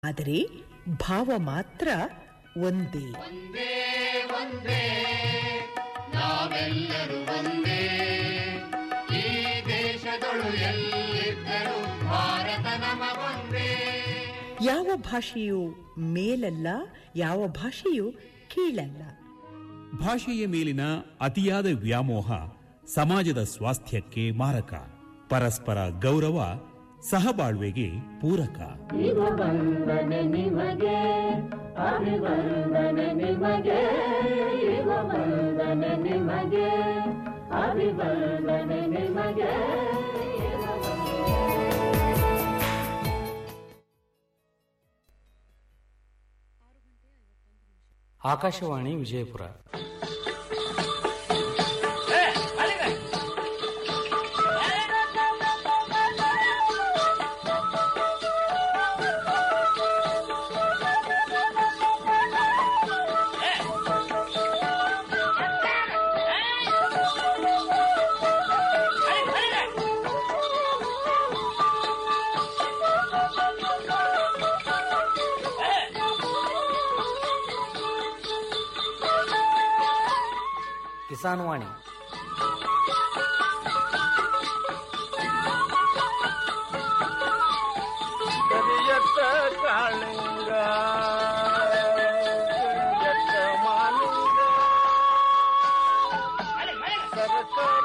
ಆದರೆ ಭಾವ ಮಾತ್ರ ಒಂದೇ ಒಂದೇ ಒಂದೇ ನಾವೆಲ್ಲರೂ ಒಂದೇ ಈ ದೇಶದೊಳು ಎಲ್ಲಿದ್ದರೂ ಭಾರತ ನಮಗೊಂದೇ ಯಾವ ಭಾಷೆಯು ಮೇಲಲ್ಲ ಯಾವ ಭಾಷೆಯು ಕೀಳಲ್ಲ ಭಾಷೆಯ ಮೇಲಿನ ಅತಿಯಾದ ವ್ಯಾಮೋಹ ಸಮಾಜದ ಸ್ವಾಸ್ಥ್ಯಕ್ಕೆ ಮಾರಕ ಪರಸ್ಪರ ಗೌರವ ಸಹಬಾಳ್ವೆಗೆ ಪೂರಕ ಇವ ವಂದನೆ ನಿಮಗೆ ಅಭಿವಂದನೆ ನಿಮಗೆ ಇವ ವಂದನೆ ನಿಮಗೆ ಅಭಿವಂದನೆ ನಿಮಗೆ ಇವ ವಂದನೆ ಆಕಾಶವಾಣಿ ವಿಜಯಪುರ ಕಿಸಾನ್ ವಾಣಿ ಕರಿಯತ್ತ ಕಾಳಿಂಗ ಕರಿಯತ್ತ ಮಾಲಿಂಗ ಸರಕಾರ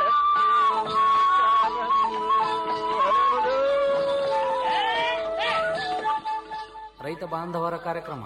ರೈತ ಬಾಂಧವರ ಕಾರ್ಯಕ್ರಮ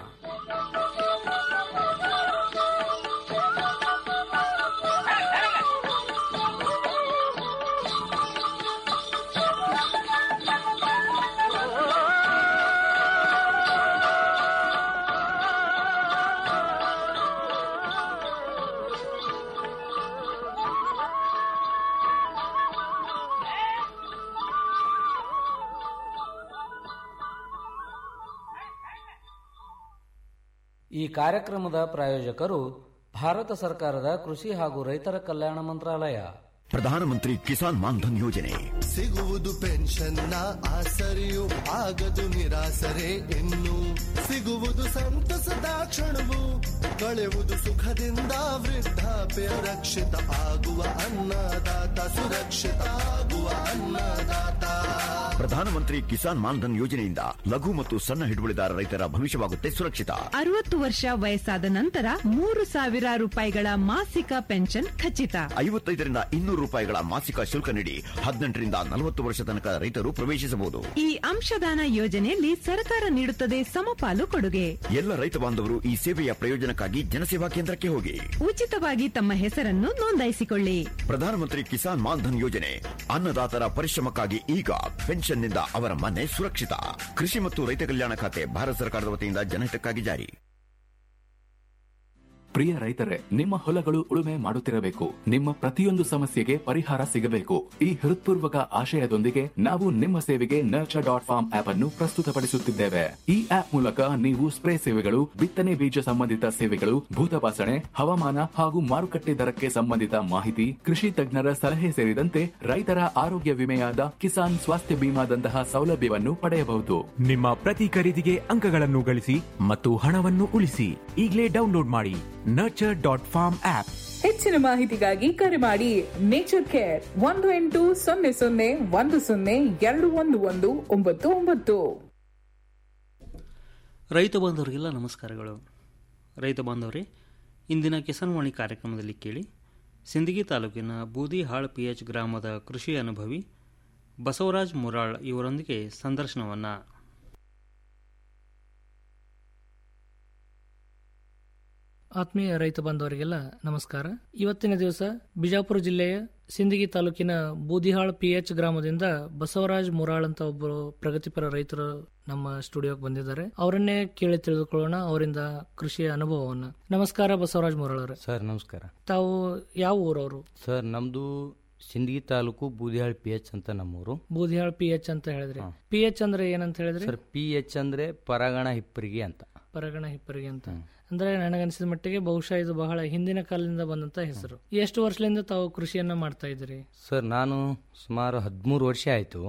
ಈ ಕಾರ್ಯಕ್ರಮದ ಪ್ರಾಯೋಜಕರು ಭಾರತ ಸರ್ಕಾರದ ಕೃಷಿ ಹಾಗೂ ರೈತರ ಕಲ್ಯಾಣ ಮಂತ್ರಾಲಯ ಪ್ರಧಾನಮಂತ್ರಿ ಕಿಸಾನ್ ಮಾನ್ಧನ್ ಯೋಜನೆ ಸಿಗುವುದು ಪೆನ್ಷನ್ನ ಆಸರೆಯು ಆಗದು ನಿರಾಸರೆ ಇನ್ನು ಸಿಗುವುದು ಸಂತಸದ ಕ್ಷಣವು ಕಳೆಯುವುದು ಸುಖದಿಂದ ವೃದ್ಧಾಪ್ಯ ರಕ್ಷಿತ ಆಗುವ ಅನ್ನದಾತ ಸುರಕ್ಷಿತ ಆಗುವ ಅನ್ನದಾತ ಪ್ರಧಾನಮಂತ್ರಿ ಕಿಸಾನ್ ಮಾನ್ಧನ್ ಯೋಜನೆಯಿಂದ ಲಘು ಮತ್ತು ಸಣ್ಣ ಹಿಡುವಳಿದಾರ ರೈತರ ಭವಿಷ್ಯವಾಗುತ್ತೆ ಸುರಕ್ಷಿತ ಅರವತ್ತು ವರ್ಷ ವಯಸ್ಸಾದ ನಂತರ ಮೂರು ಸಾವಿರ ರೂಪಾಯಿಗಳ ಮಾಸಿಕ ಪೆನ್ಷನ್ ಖಚಿತ ಐವತ್ತೈದರಿಂದ ಇನ್ನೂರು ರೂಪಾಯಿಗಳ ಮಾಸಿಕ ಶುಲ್ಕ ನೀಡಿ ಹದಿನೆಂಟರಿಂದ ನಲವತ್ತು ವರ್ಷ ತನಕ ರೈತರು ಪ್ರವೇಶಿಸಬಹುದು ಈ ಅಂಶದಾನ ಯೋಜನೆಯಲ್ಲಿ ಸರ್ಕಾರ ನೀಡುತ್ತದೆ ಸಮಪಾಲು ಕೊಡುಗೆ ಎಲ್ಲ ರೈತ ಬಾಂಧವರು ಈ ಸೇವೆಯ ಪ್ರಯೋಜನಕ್ಕಾಗಿ ಜನಸೇವಾ ಕೇಂದ್ರಕ್ಕೆ ಹೋಗಿ ಉಚಿತವಾಗಿ ತಮ್ಮ ಹೆಸರನ್ನು ನೋಂದಾಯಿಸಿಕೊಳ್ಳಿ ಪ್ರಧಾನಮಂತ್ರಿ ಕಿಸಾನ್ ಮಾನ್ಧನ್ ಯೋಜನೆ ಅನ್ನದಾತರ ಪರಿಶ್ರಮಕ್ಕಾಗಿ ಈಗ ಪೆನ್ಷನ್ನಿಂದ ಅವರ ಮನೆ ಸುರಕ್ಷಿತ ಕೃಷಿ ಮತ್ತು ರೈತ ಕಲ್ಯಾಣ ಖಾತೆ ಭಾರತ ಸರ್ಕಾರದ ವತಿಯಿಂದ ಜನಹಿತಕ್ಕಾಗಿ ಜಾರಿ ಪ್ರಿಯ ರೈತರೇ ನಿಮ್ಮ ಹೊಲಗಳು ಉಳುಮೆ ಮಾಡುತ್ತಿರಬೇಕು ನಿಮ್ಮ ಪ್ರತಿಯೊಂದು ಸಮಸ್ಯೆಗೆ ಪರಿಹಾರ ಸಿಗಬೇಕು ಈ ಹೃತ್ಪೂರ್ವಕ ಆಶಯದೊಂದಿಗೆ ನಾವು ನಿಮ್ಮ ಸೇವೆಗೆ ನರ್ಚರ್ ಡಾಟ್ ಫಾರ್ಮ್ ಆಪ್ ಅನ್ನು ಪ್ರಸ್ತುತಪಡಿಸುತ್ತಿದ್ದೇವೆ ಈ ಆಪ್ ಮೂಲಕ ನೀವು ಸ್ಪ್ರೇ ಸೇವೆಗಳು ಬಿತ್ತನೆ ಬೀಜ ಸಂಬಂಧಿತ ಸೇವೆಗಳು ಭೂತಪಾಸಣೆ ಹವಾಮಾನ ಹಾಗೂ ಮಾರುಕಟ್ಟೆ ದರಕ್ಕೆ ಸಂಬಂಧಿತ ಮಾಹಿತಿ ಕೃಷಿ ತಜ್ಞರ ಸಲಹೆ ಸೇರಿದಂತೆ ರೈತರ ಆರೋಗ್ಯ ವಿಮೆಯಾದ ಕಿಸಾನ್ ಸ್ವಾಸ್ಥ್ಯ ಬಿಮಾದಂತಹ ಸೌಲಭ್ಯವನ್ನು ಪಡೆಯಬಹುದು ನಿಮ್ಮ ಪ್ರತಿ ಖರೀದಿಗೆ ಅಂಕಗಳನ್ನು ಗಳಿಸಿ ಮತ್ತು ಹಣವನ್ನು ಉಳಿಸಿ ಈಗಲೇ ಡೌನ್ಲೋಡ್ ಮಾಡಿ ನರ್ಚರ್ ಡಾಟ್ ಫಾರ್ಮ್ ಆಪ್ ಹೆಚ್ಚಿನ ಮಾಹಿತಿಗಾಗಿ ಕರೆ ಮಾಡಿ ನೇಚರ್ ಕೇರ್ ಒಂದು ಎಂಟು ಸೊನ್ನೆ ಸೊನ್ನೆ ಒಂದು ಸೊನ್ನೆ ಎರಡು ಒಂದು ಒಂದು ಒಂಬತ್ತು ಒಂಬತ್ತು ರೈತ ಬಾಂಧವರಿಗೆಲ್ಲ ನಮಸ್ಕಾರಗಳು ರೈತ ಬಾಂಧವರೇ ಇಂದಿನ ಕಿಸಾನ್ವಾಣಿ ಕಾರ್ಯಕ್ರಮದಲ್ಲಿ ಕೇಳಿ ಸಿಂದಗಿ ತಾಲೂಕಿನ ಬೂದಿಹಾಳ್ ಪಿ ಎಚ್ ಗ್ರಾಮದ ಕೃಷಿ ಅನುಭವಿ ಬಸವರಾಜ್ ಮುರಾಳ್ ಇವರೊಂದಿಗೆ ಸಂದರ್ಶನವನ್ನು ಆತ್ಮೀಯ ರೈತ ಬಾಂಧವರಿಗೆಲ್ಲ ನಮಸ್ಕಾರ ಇವತ್ತಿನ ದಿವಸ ಬಿಜಾಪುರ ಜಿಲ್ಲೆಯ ಸಿಂದಗಿ ತಾಲೂಕಿನ ಬೂದಿಹಾಳ್ ಪಿ ಎಚ್ ಗ್ರಾಮದಿಂದ ಬಸವರಾಜ್ ಮುರಾಳ್ ಅಂತ ಒಬ್ಬರು ಪ್ರಗತಿಪರ ರೈತರು ನಮ್ಮ ಸ್ಟುಡಿಯೋಗೆ ಬಂದಿದ್ದಾರೆ ಅವರನ್ನೇ ಕೇಳಿ ತಿಳಿದುಕೊಳ್ಳೋಣ ಅವರಿಂದ ಕೃಷಿಯ ಅನುಭವವನ್ನ ನಮಸ್ಕಾರ ಬಸವರಾಜ್ ಮುರಾಳ್ ಅವರೇ ಸರ್ ನಮಸ್ಕಾರ ತಾವು ಯಾವ ಊರವರು ಸರ್ ನಮ್ದು ಸಿಂದಗಿ ತಾಲೂಕು ಬೂದಿಹಾಳ್ ಪಿ ಎಚ್ ಅಂತ ನಮ್ಮೂರು ಬೂದಿಹಾಳ್ ಪಿ ಎಚ್ ಅಂತ ಹೇಳಿದ್ರಿ ಪಿ ಎಚ್ ಅಂದ್ರೆ ಏನಂತ ಹೇಳಿದ್ರಿ ಸರ್ ಪಿ ಎಚ್ ಅಂದ್ರೆ ಪರಗಣ ಹಿಪ್ಪರಿಗೆ ಅಂತ ಪರಗಣ ಹಿಪ್ಪರಿಗೆ ಅಂತ ಅಂದ್ರೆ ನನಗನ್ಸಿದ ಮಟ್ಟಿಗೆ ಬಹುಶಃ ಇದು ಬಹಳ ಹಿಂದಿನ ಕಾಲದಿಂದ ಬಂದಂತ ಹೆಸರು ಎಷ್ಟು ವರ್ಷದಿಂದ ತಾವು ಕೃಷಿಯನ್ನ ಮಾಡ್ತಾ ಇದ್ದೀರಿ ಸರ್ ನಾನು ಸುಮಾರು ಹದಿಮೂರು ವರ್ಷ ಆಯಿತು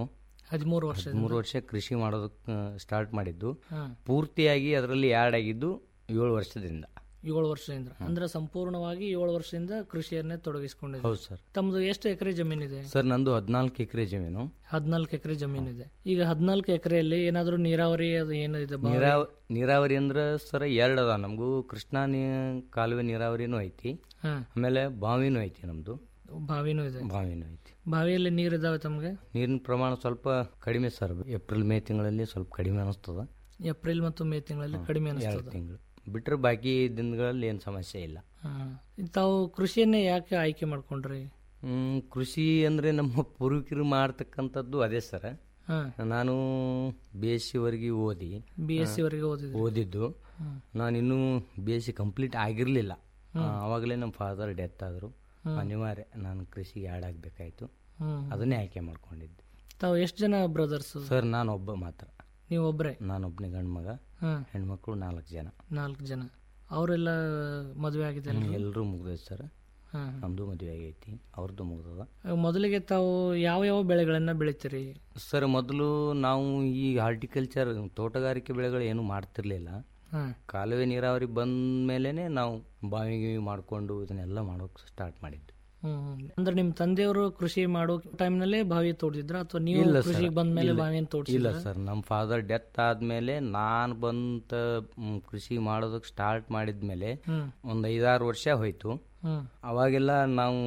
ಹದಿಮೂರು ವರ್ಷ ಹದಿಮೂರು ವರ್ಷ ಕೃಷಿ ಮಾಡೋದಕ್ಕೆ ಸ್ಟಾರ್ಟ್ ಮಾಡಿದ್ದು ಹಾ. ಪೂರ್ತಿಯಾಗಿ ಅದರಲ್ಲಿ ಆ್ಯಡ್ ಆಗಿದ್ದು ಏಳು ವರ್ಷದಿಂದ ಏಳು ವರ್ಷದಿಂದ ಅಂದ್ರೆ ಸಂಪೂರ್ಣವಾಗಿ ಏಳು ವರ್ಷದಿಂದ ಕೃಷಿಯನ್ನೇ ತೊಡಗಿಸಿಕೊಂಡಿದೆ ಹೌದು ಸರ್ ತಮ್ಮದು ಎಷ್ಟು ಎಕರೆ ಜಮೀನಿದೆ ಸರ್ ನಂದು ಹದಿನಾಲ್ಕು ಎಕರೆ ಜಮೀನು ಹದಿನಾಲ್ಕು ಎಕರೆ ಜಮೀನಿದೆ ಈಗ ಹದಿನಾಲ್ಕು ಎಕರೆಯಲ್ಲಿ ಏನಾದರೂ ನೀರಾವರಿ ಅದು ಏನು ಇದೆ ಬಾವಿ? ನೀರಾವ ನೀರಾವರಿ ಅಂದ್ರೆ ಸರ್ ಎರಡು ಅದ ನಮಗೂ ಕೃಷ್ಣಾ ನೀ ಕಾಲುವೆ ನೀರಾವರಿನೂ ಐತಿ ಹಾ. ಆಮೇಲೆ ಬಾವಿನೂ ಐತಿ ನಮ್ದು ಬಾವಿನೂ ಇದೆ ಬಾವಿನೂ ಐತಿ ಬಾವಿಯಲ್ಲಿ ನೀರು ಇದಾವೆ ತಮಗೆ ನೀರಿನ ಪ್ರಮಾಣ ಸ್ವಲ್ಪ ಕಡಿಮೆ ಸರ್ ಏಪ್ರಿಲ್ ಮೇ ತಿಂಗಳಲ್ಲಿ ಸ್ವಲ್ಪ ಕಡಿಮೆ ಅನಿಸ್ತದ ಏಪ್ರಿಲ್ ಮತ್ತು ಮೇ ತಿಂಗಳಲ್ಲಿ ಕಡಿಮೆ ಎರಡು ಅನಿಸ್ತದೆ ತಿಂಗಳು ಬಿಟ್ರೆ ಬಾಕಿ ದಿನಗಳಲ್ಲಿ ಏನು ಸಮಸ್ಯೆ ಇಲ್ಲ ಹಾ. ತಾವು ಕೃಷಿಯನ್ನೇ ಯಾಕೆ ಆಯ್ಕೆ ಮಾಡ್ಕೊಂಡ್ರಿ ಹ್ಮ್, ಕೃಷಿ ಅಂದ್ರೆ ನಮ್ಮ ಪೂರ್ವಿಕರು ಮಾಡ್ತಕ್ಕಂಥದ್ದು ಅದೇ ಸರ್ ಹಾ. ನಾನು ಬಿ ಎಸ್ ಸಿವರೆಗೆ ಓದಿ BSc ವರೆಗೆ ಓದಿದ್ರಿ? ಓದಿದ್ದು ಹ್ಮ್. ನಾನಿನ್ನೂ ಬಿ ಎಸ್ ಸಿ ಕಂಪ್ಲೀಟ್ ಆಗಿರಲಿಲ್ಲ ಅವಾಗಲೇ ನಮ್ಮ ಫಾದರ್ ಡೆತ್ ಆದರು ಹ್ಮ್. ಅನಿವಾರ್ಯ ನಾನು ಕೃಷಿಗೆ ಆ್ಯಡ್ ಆಗಬೇಕಾಯ್ತು ಹ್ಮ್. ಅದನ್ನೇ ಆಯ್ಕೆ ಮಾಡ್ಕೊಂಡಿದ್ದೆ ತಾವು ಎಷ್ಟು ಜನ ಬ್ರದರ್ಸ್ ಸರ್ ನಾನು ಒಬ್ಬ ಮಾತ್ರ ನೀವು ಒಬ್ಬರೇ ನಾನೊಬ್ಬನೇ ಗಂಡು ಮಗ ಹ್ಮ್. ಹೆಣ್ಮಕ್ಳು ನಾಲ್ಕು ಜನ ನಾಲ್ಕು ಜನ ಅವರೆಲ್ಲ ಮದುವೆ ಆಗಿದೆ ಎಲ್ಲರೂ ಮುಗ್ದೈತೆ ಸರ್ ಹ್ಮ್. ನಮ್ಮದು ಮದುವೆ ಆಗೈತಿ ಅವ್ರದ್ದು ಮುಗ್ದದ ಮೊದಲಿಗೆ ತಾವು ಯಾವ ಯಾವ ಬೆಳೆಗಳನ್ನ ಬೆಳಿತೀರಿ ಸರ್ ಮೊದಲು ನಾವು ಈ ಹಾರ್ಟಿಕಲ್ಚರ್ ತೋಟಗಾರಿಕೆ ಬೆಳೆಗಳು ಏನು ಮಾಡ್ತಿರ್ಲಿಲ್ಲ ಹ್ಮ್. ಕಾಲುವೆ ನೀರಾವರಿ ಬಂದ ಮೇಲೇನೆ ನಾವು ಬಾವಿ ಗಿವಿ ಮಾಡಿಕೊಂಡು ಇದನ್ನೆಲ್ಲ ಮಾಡೋಕೆ ಸ್ಟಾರ್ಟ್ ಮಾಡಿದ್ದು ಹ್ಮ್ ಹ್ಮ್. ಅಂದ್ರೆ ನಿಮ್ ತಂದೆಯವರು ಕೃಷಿ ಮಾಡೋ ಟೈಮ್ನಲ್ಲೇ ಬಾವಿ ತೋಡಿದ್ರ ಅಥವಾ ನೀವು ಇಲ್ಲ ಸರ್ ಕೃಷಿಗೆ ಬಂದ ಮೇಲೆ ಇಲ್ಲ. ಬಾವಿಯನ್ನು ಇಲ್ಲ ತೋಡಿಸಿಲ್ಲ ಸರ್ ನಮ್ಮ ಫಾದರ್ ಡೆತ್ ಆದ್ಮೇಲೆ ನಾನು ಬಂತ ಮ್, ಕೃಷಿ ಮಾಡೋದಕ್ಕೆ ಸ್ಟಾರ್ಟ್ ಮಾಡಿದ್ಮೇಲೆ ಹ್ಮ್. ಒಂದು ಐದಾರು ವರ್ಷ ಹೋಯ್ತು ಹ್ಮ್. ಅವಾಗೆಲ್ಲ ನಾವು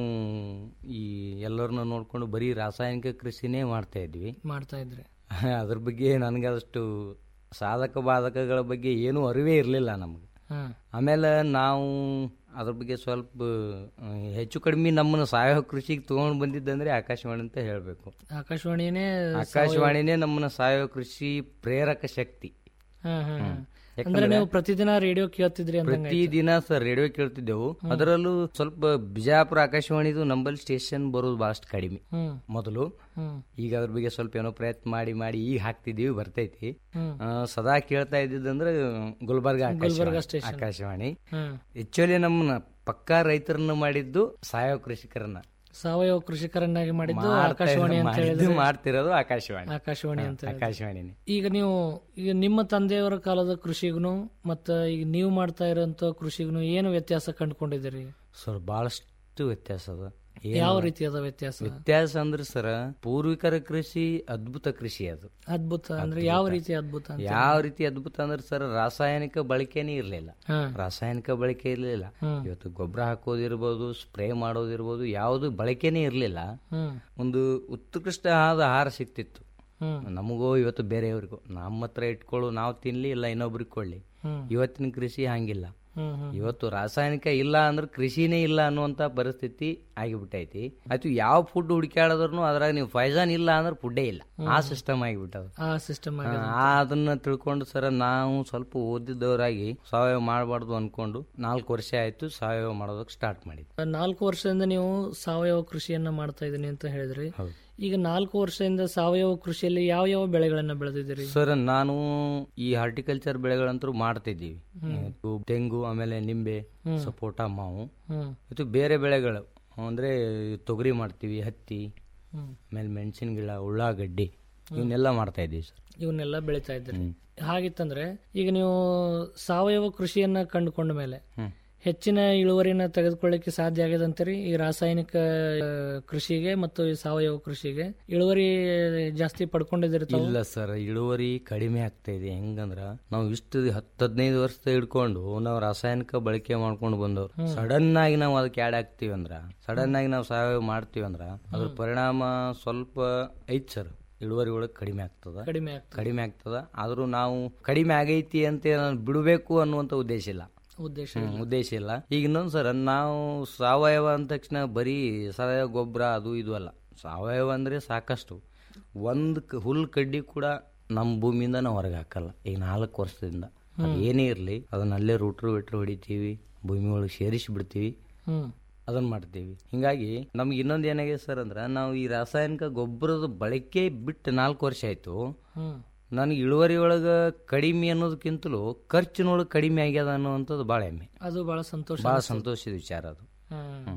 ಈ ಎಲ್ಲರನ್ನ ನೋಡ್ಕೊಂಡು ಬರೀ ರಾಸಾಯನಿಕ ಕೃಷಿನೇ ಮಾಡ್ತಾ ಇದ್ವಿ ಮಾಡ್ತಾ ಇದ್ರಿ ಅದ್ರ ಬಗ್ಗೆ ನನಗೆ ಅದಷ್ಟು ಸಾಧಕ ಬಾಧಕಗಳ ಬಗ್ಗೆ ಏನೂ ಅರಿವೇ ಇರಲಿಲ್ಲ ನಮಗೆ ಹ್ಮ್. ಆಮೇಲೆ ನಾವು ಅದ್ರ ಬಗ್ಗೆ ಸ್ವಲ್ಪ ಆ, ಹೆಚ್ಚು ಕಡಿಮೆ ನಮ್ಮನ್ನು ಸಾವಯವ ಕೃಷಿಗೆ ತೊಗೊಂಡು ಬಂದಿದ್ದಂದ್ರೆ ಆಕಾಶವಾಣಿ ಅಂತ ಹೇಳಬೇಕು ಆಕಾಶವಾಣಿನೇ ಆಕಾಶವಾಣಿನೇ ನಮ್ಮನ್ನ ಸಾವಯವ ಕೃಷಿ ಪ್ರೇರಕ ಶಕ್ತಿ ಹ್ಮ್, ಹ್ಮ್, ಹ್ಮ್. ಹ್ಮ್. ಅಂದ್ರೆ ಯಾಕಂದ್ರೆ ನೀವು ಪ್ರತಿದಿನ ರೇಡಿಯೋ ಕೇಳ್ತಿದ್ರಿ ಅಂದಂಗೆ ಪ್ರತಿ ದಿನ ಸರ್ ರೇಡಿಯೋ ಕೇಳ್ತಿದ್ದೆವು ಅದರಲ್ಲೂ ಸ್ವಲ್ಪ ಬಿಜಾಪುರ ಆಕಾಶವಾಣಿದು ನಂಬಲ್ಲಿ ಸ್ಟೇಷನ್ ಬರೋದು ಬಹಳಷ್ಟು ಕಡಿಮೆ ಹ್ಮ್. ಮೊದಲು ಹ್ಮ್. ಈಗ ಅದ್ರ ಬಗ್ಗೆ ಸ್ವಲ್ಪ ಏನೋ ಪ್ರಯತ್ನ ಮಾಡಿ ಮಾಡಿ ಈಗ ಹಾಕ್ತಿದೀವಿ ಬರ್ತೈತಿ ಹ್ಮ್. ಆ, ಸದಾ ಕೇಳ್ತಾ ಇದ್ದಿದ್ದಂದ್ರೆ ಗುಲ್ಬರ್ಗ ಗುಲ್ಬರ್ಗ ಆಕಾಶವಾಣಿ ಸ್ಟೇಷನ್. ಆಕಾಶವಾಣಿ ಹ್ಮ್. ಆಕ್ಚುಲಿ ನಮ್ಮನ್ನ ಪಕ್ಕಾ ರೈತರನ್ನ ಮಾಡಿದ್ದು ಸಾವಯವ ಕೃಷಿಕರನ್ನ ಸಾವಯವ ಕೃಷಿಕರನ್ನಾಗಿ ಮಾಡಿದ್ದು ಮಾಡ್ತಾ ಆಕಾಶವಾಣಿ ಅಂತ ಮಾಡಿದ್ದು ಹೇಳಿದ್ರೆ ಮಾಡ್ತಿರೋದು ಆಕಾಶವಾಣಿ ಆಕಾಶವಾಣಿ ಅಂತ ಹೇಳಿದ್ರೆ. ಆಕಾಶವಾಣಿನೇ ಈಗ ನೀವು ಈಗ ನಿಮ್ಮ ತಂದೆಯವರ ಕಾಲದ ಕೃಷಿಗೂ ಮತ್ತ ಈಗ ನೀವು ಮಾಡ್ತಾ ಇರೋಂಥ ಕೃಷಿಗೂ ಏನು ವ್ಯತ್ಯಾಸ ಕಂಡುಕೊಂಡಿದ್ದೀರಿ ಸರ್ ಬಹಳಷ್ಟು ವ್ಯತ್ಯಾಸ ಅದ ಏನು- ಯಾವ ರೀತಿಯಾದ ವ್ಯತ್ಯಾಸ ವ್ಯತ್ಯಾಸ ಅಂದ್ರೆ ಸರ್ ಪೂರ್ವಿಕರ ಕೃಷಿ ಅದ್ಭುತ ಕೃಷಿ ಅದು ಅದ್ಭುತ ಅಂದ್ರೆ ಯಾವ ರೀತಿ ಅದ್ಭುತ ಅಂತ ಯಾವ ರೀತಿ ಅದ್ಭುತ ಅಂದ್ರೆ ಸರ್ ರಾಸಾಯನಿಕ ಬಳಕೆನೇ ಇರಲಿಲ್ಲ ಹಾ. ರಾಸಾಯನಿಕ ಬಳಕೆ ಇರಲಿಲ್ಲ ಹ್ಮ್. ಇವತ್ತು ಗೊಬ್ಬರ ಹಾಕೋದಿರ್ಬೋದು ಸ್ಪ್ರೇ ಮಾಡೋದಿರ್ಬೋದು ಯಾವುದು ಬಳಕೆನೇ ಇರಲಿಲ್ಲ ಹ್ಮ್. ಒಂದು ಉತ್ಕೃಷ್ಟ ಆದ ಆಹಾರ ಸಿಕ್ತಿತ್ತು ಹ್ಮ್. ನಮಗೋ ಇವತ್ತು ಬೇರೆಯವ್ರಿಗೂ ನಮ್ಮ ಹತ್ರ ಇಟ್ಕೊಳ್ಳು ನಾವು ತಿನ್ಲಿ ಇಲ್ಲ ಇನ್ನೊಬ್ರಿಗೆ ಕೊಡ್ಲಿ ಹ್ಮ್. ಇವತ್ತಿನ ಕೃಷಿ ಹಂಗಿಲ್ಲ ಹ್ಮ್, ಹ್ಮ್. ಇವತ್ತು ರಾಸಾಯನಿಕ ಇಲ್ಲ ಅಂದ್ರೆ ಕೃಷಿನೇ ಇಲ್ಲ ಅನ್ನುವಂತ ಪರಿಸ್ಥಿತಿ ಆಗಿಬಿಟ್ಟೈತಿ ಆಯ್ತು ಯಾವ ಫುಡ್ ಹುಡುಕ್ಯಾಡಿದ್ರು ಅದ್ರಾಗ ನೀವು ಫೈಜಾನ್ ಇಲ್ಲ ಅಂದ್ರೆ ಫುಡ್ಡೇ ಇಲ್ಲ ಆ ಸಿಸ್ಟಮ್ ಆಗಿಬಿಟ್ಟದ ಆ ಸಿಸ್ಟಮ್ ಆ ಅದನ್ನ ತಿಳ್ಕೊಂಡು ಸರ ನಾವು ಸ್ವಲ್ಪ ಓದಿದ್ದವರಾಗಿ ಸಾವಯವ ಮಾಡಬಾರ್ದು ಅನ್ಕೊಂಡು ನಾಲ್ಕು ವರ್ಷ ಆಯ್ತು ಸಾವಯವ ಮಾಡೋದಕ್ಕೆ ಸ್ಟಾರ್ಟ್ ಮಾಡಿದ್ವಿ ನಾಲ್ಕು ವರ್ಷದಿಂದ ನೀವು ಸಾವಯವ ಕೃಷಿಯನ್ನ ಮಾಡ್ತಾ ಇದೀನಿ ಅಂತ ಹೇಳಿದ್ರಿ ಹೌದು. ಈಗ ನಾಲ್ಕು ವರ್ಷದಿಂದ ಸಾವಯವ ಕೃಷಿಯಲ್ಲಿ ಯಾವ ಯಾವ ಬೆಳೆಗಳನ್ನ ಬೆಳೆದಿದ್ದೀರಿ ಸರ್ ನಾನು ಈ ಹಾರ್ಟಿಕಲ್ಚರ್ ಬೆಳೆಗಳಂತೂ ಮಾಡ್ತಿದ್ದೀವಿ ಹ್ಮ್. ಇದು ತೆಂಗು ಆಮೇಲೆ ನಿಂಬೆ ಹ್ಮ್. ಸಪೋಟ ಮಾವು ಹ್ಮ್. ಇದು ಬೇರೆ ಬೆಳೆಗಳು ಅಂದ್ರೆ ತೊಗರಿ ಮಾಡ್ತೀವಿ ಹತ್ತಿ ಹ್ಮ್. ಆಮೇಲೆ ಮೆಣಸಿನ ಗಿಡ ಉಳ್ಳಾಗಡ್ಡಿ ಇವನ್ನೆಲ್ಲ ಮಾಡ್ತಾ ಇದ್ದೀವಿ ಸರ್ ಇವನ್ನೆಲ್ಲ ಬೆಳೀತಾ ಇದ್ದೀರಿ ಹಾಗಿತ್ತಂದ್ರೆ ಈಗ ನೀವು ಸಾವಯವ ಕೃಷಿಯನ್ನ ಕಂಡುಕೊಂಡ ಮೇಲೆ ಹ್ಮ್. ಹೆಚ್ಚಿನ ಇಳುವರಿನ ತೆಗೆದುಕೊಳ್ಳಿಕ್ಕೆ ಸಾಧ್ಯ ಆಗಿದೆ ಅಂತೀರಿ ಈ ರಾಸಾಯನಿಕ ಆ, ಕೃಷಿಗೆ ಮತ್ತು ಈ ಸಾವಯವ ಕೃಷಿಗೆ ಇಳುವರಿ ಜಾಸ್ತಿ ಪಡ್ಕೊಂಡಿದ್ದೀರಿ ತಾವು? ಇಲ್ಲ ಸರ್ ಇಳುವರಿ ಕಡಿಮೆ ಆಗ್ತಾ ಇದೆ ಹೆಂಗಂದ್ರ ನಾವು ಇಷ್ಟು ಹತ್ತು ಹದಿನೈದು ವರ್ಷ ಹಿಡ್ಕೊಂಡು ನಾವು ರಾಸಾಯನಿಕ ಬಳಕೆ ಮಾಡ್ಕೊಂಡು ಬಂದವ್ರು ಹ್ಮ್. ಸಡನ್ ಆಗಿ ನಾವು ಅದಕ್ಕೆ ಆಡ್ ಆಗ್ತೀವಿ ಅಂದ್ರ ಸಡನ್ ಆಗಿ ನಾವು ಸಾವಯವ ಮಾಡ್ತೀವಿ ಅಂದ್ರ ಅದ್ರ ಪರಿಣಾಮ ಸ್ವಲ್ಪ ಐತ್ ಸರ್ ಇಳುವರಿ ಒಳಗೆ ಕಡಿಮೆ ಆಗ್ತದ ಕಡಿಮೆ ಆಗ್ತದೆ ಕಡಿಮೆ ಆಗ್ತದ ಆದ್ರೂ ನಾವು ಕಡಿಮೆ ಆಗೈತಿ ಅಂತ ನಾನು ಬಿಡಬೇಕು ಅನ್ನುವಂತ ಉದ್ದೇಶ ಇಲ್ಲ ಉದ್ದೇಶ ಹ್ಮ್, ಉದ್ದೇಶ ಇಲ್ಲ ಈಗ ಇನ್ನೊಂದು ಸರ್ ನಾವು ಸಾವಯವ ಅಂದ ತಕ್ಷಣ ಬರೀ ಸಾವಯವ ಗೊಬ್ಬರ ಅದು ಇದು ಅಲ್ಲ ಸಾವಯವ ಅಂದ್ರೆ ಸಾಕಷ್ಟು ಒಂದು ಕ- ಹುಲ್ ಕಡ್ಡಿ ಕೂಡ ನಮ್ಮ ಭೂಮಿಯಿಂದ ನಾವು ಹೊರಗೆ ಹಾಕಲ್ಲ ಈಗ ನಾಲ್ಕು ವರ್ಷದಿಂದ ಅದು ಏನೇ ಇರಲಿ ಅದನ್ನ ಅಲ್ಲೇ ರೂಟ್ರು ವಿಟ್ರು ಹೊಡಿತೀವಿ ಭೂಮಿ ಒಳಗೆ ಸೇರಿಸಿ ಬಿಡ್ತೀವಿ ಹ್ಮ್ ಅದನ್ನ ಮಾಡ್ತೀವಿ ಹಿಂಗಾಗಿ ನಮ್ಗೆ ಇನ್ನೊಂದು ಏನಾಗಿದೆ ಸರ್ ಅಂದ್ರೆ ನಾವು ಈ ರಾಸಾಯನಿಕ ಗೊಬ್ಬರದ ಬಳಕೆ ಬಿಟ್ಟು ನಾಲ್ಕು ವರ್ಷ ಆಯ್ತು ಹ್ಮ್ ನನಗೆ ಇಳುವರಿ ಒಳಗೆ ಕಡಿಮೆ ಅನ್ನೋದಕ್ಕಿಂತಲೂ ಖರ್ಚಿನೊಳಗೆ ಕಡಿಮೆ ಆಗ್ಯದ ಅನ್ನುವಂಥದ್ದು ಭಾಳ ಹೆಮ್ಮೆ ಅದು ಬಹಳ ಸಂತೋಷ ಭಾಳ ಅನ್ಸುತ್ತೆ. ಸಂತೋಷದ ವಿಚಾರ ಅದು ಹ್ಮ್. ಹ್ಮ್.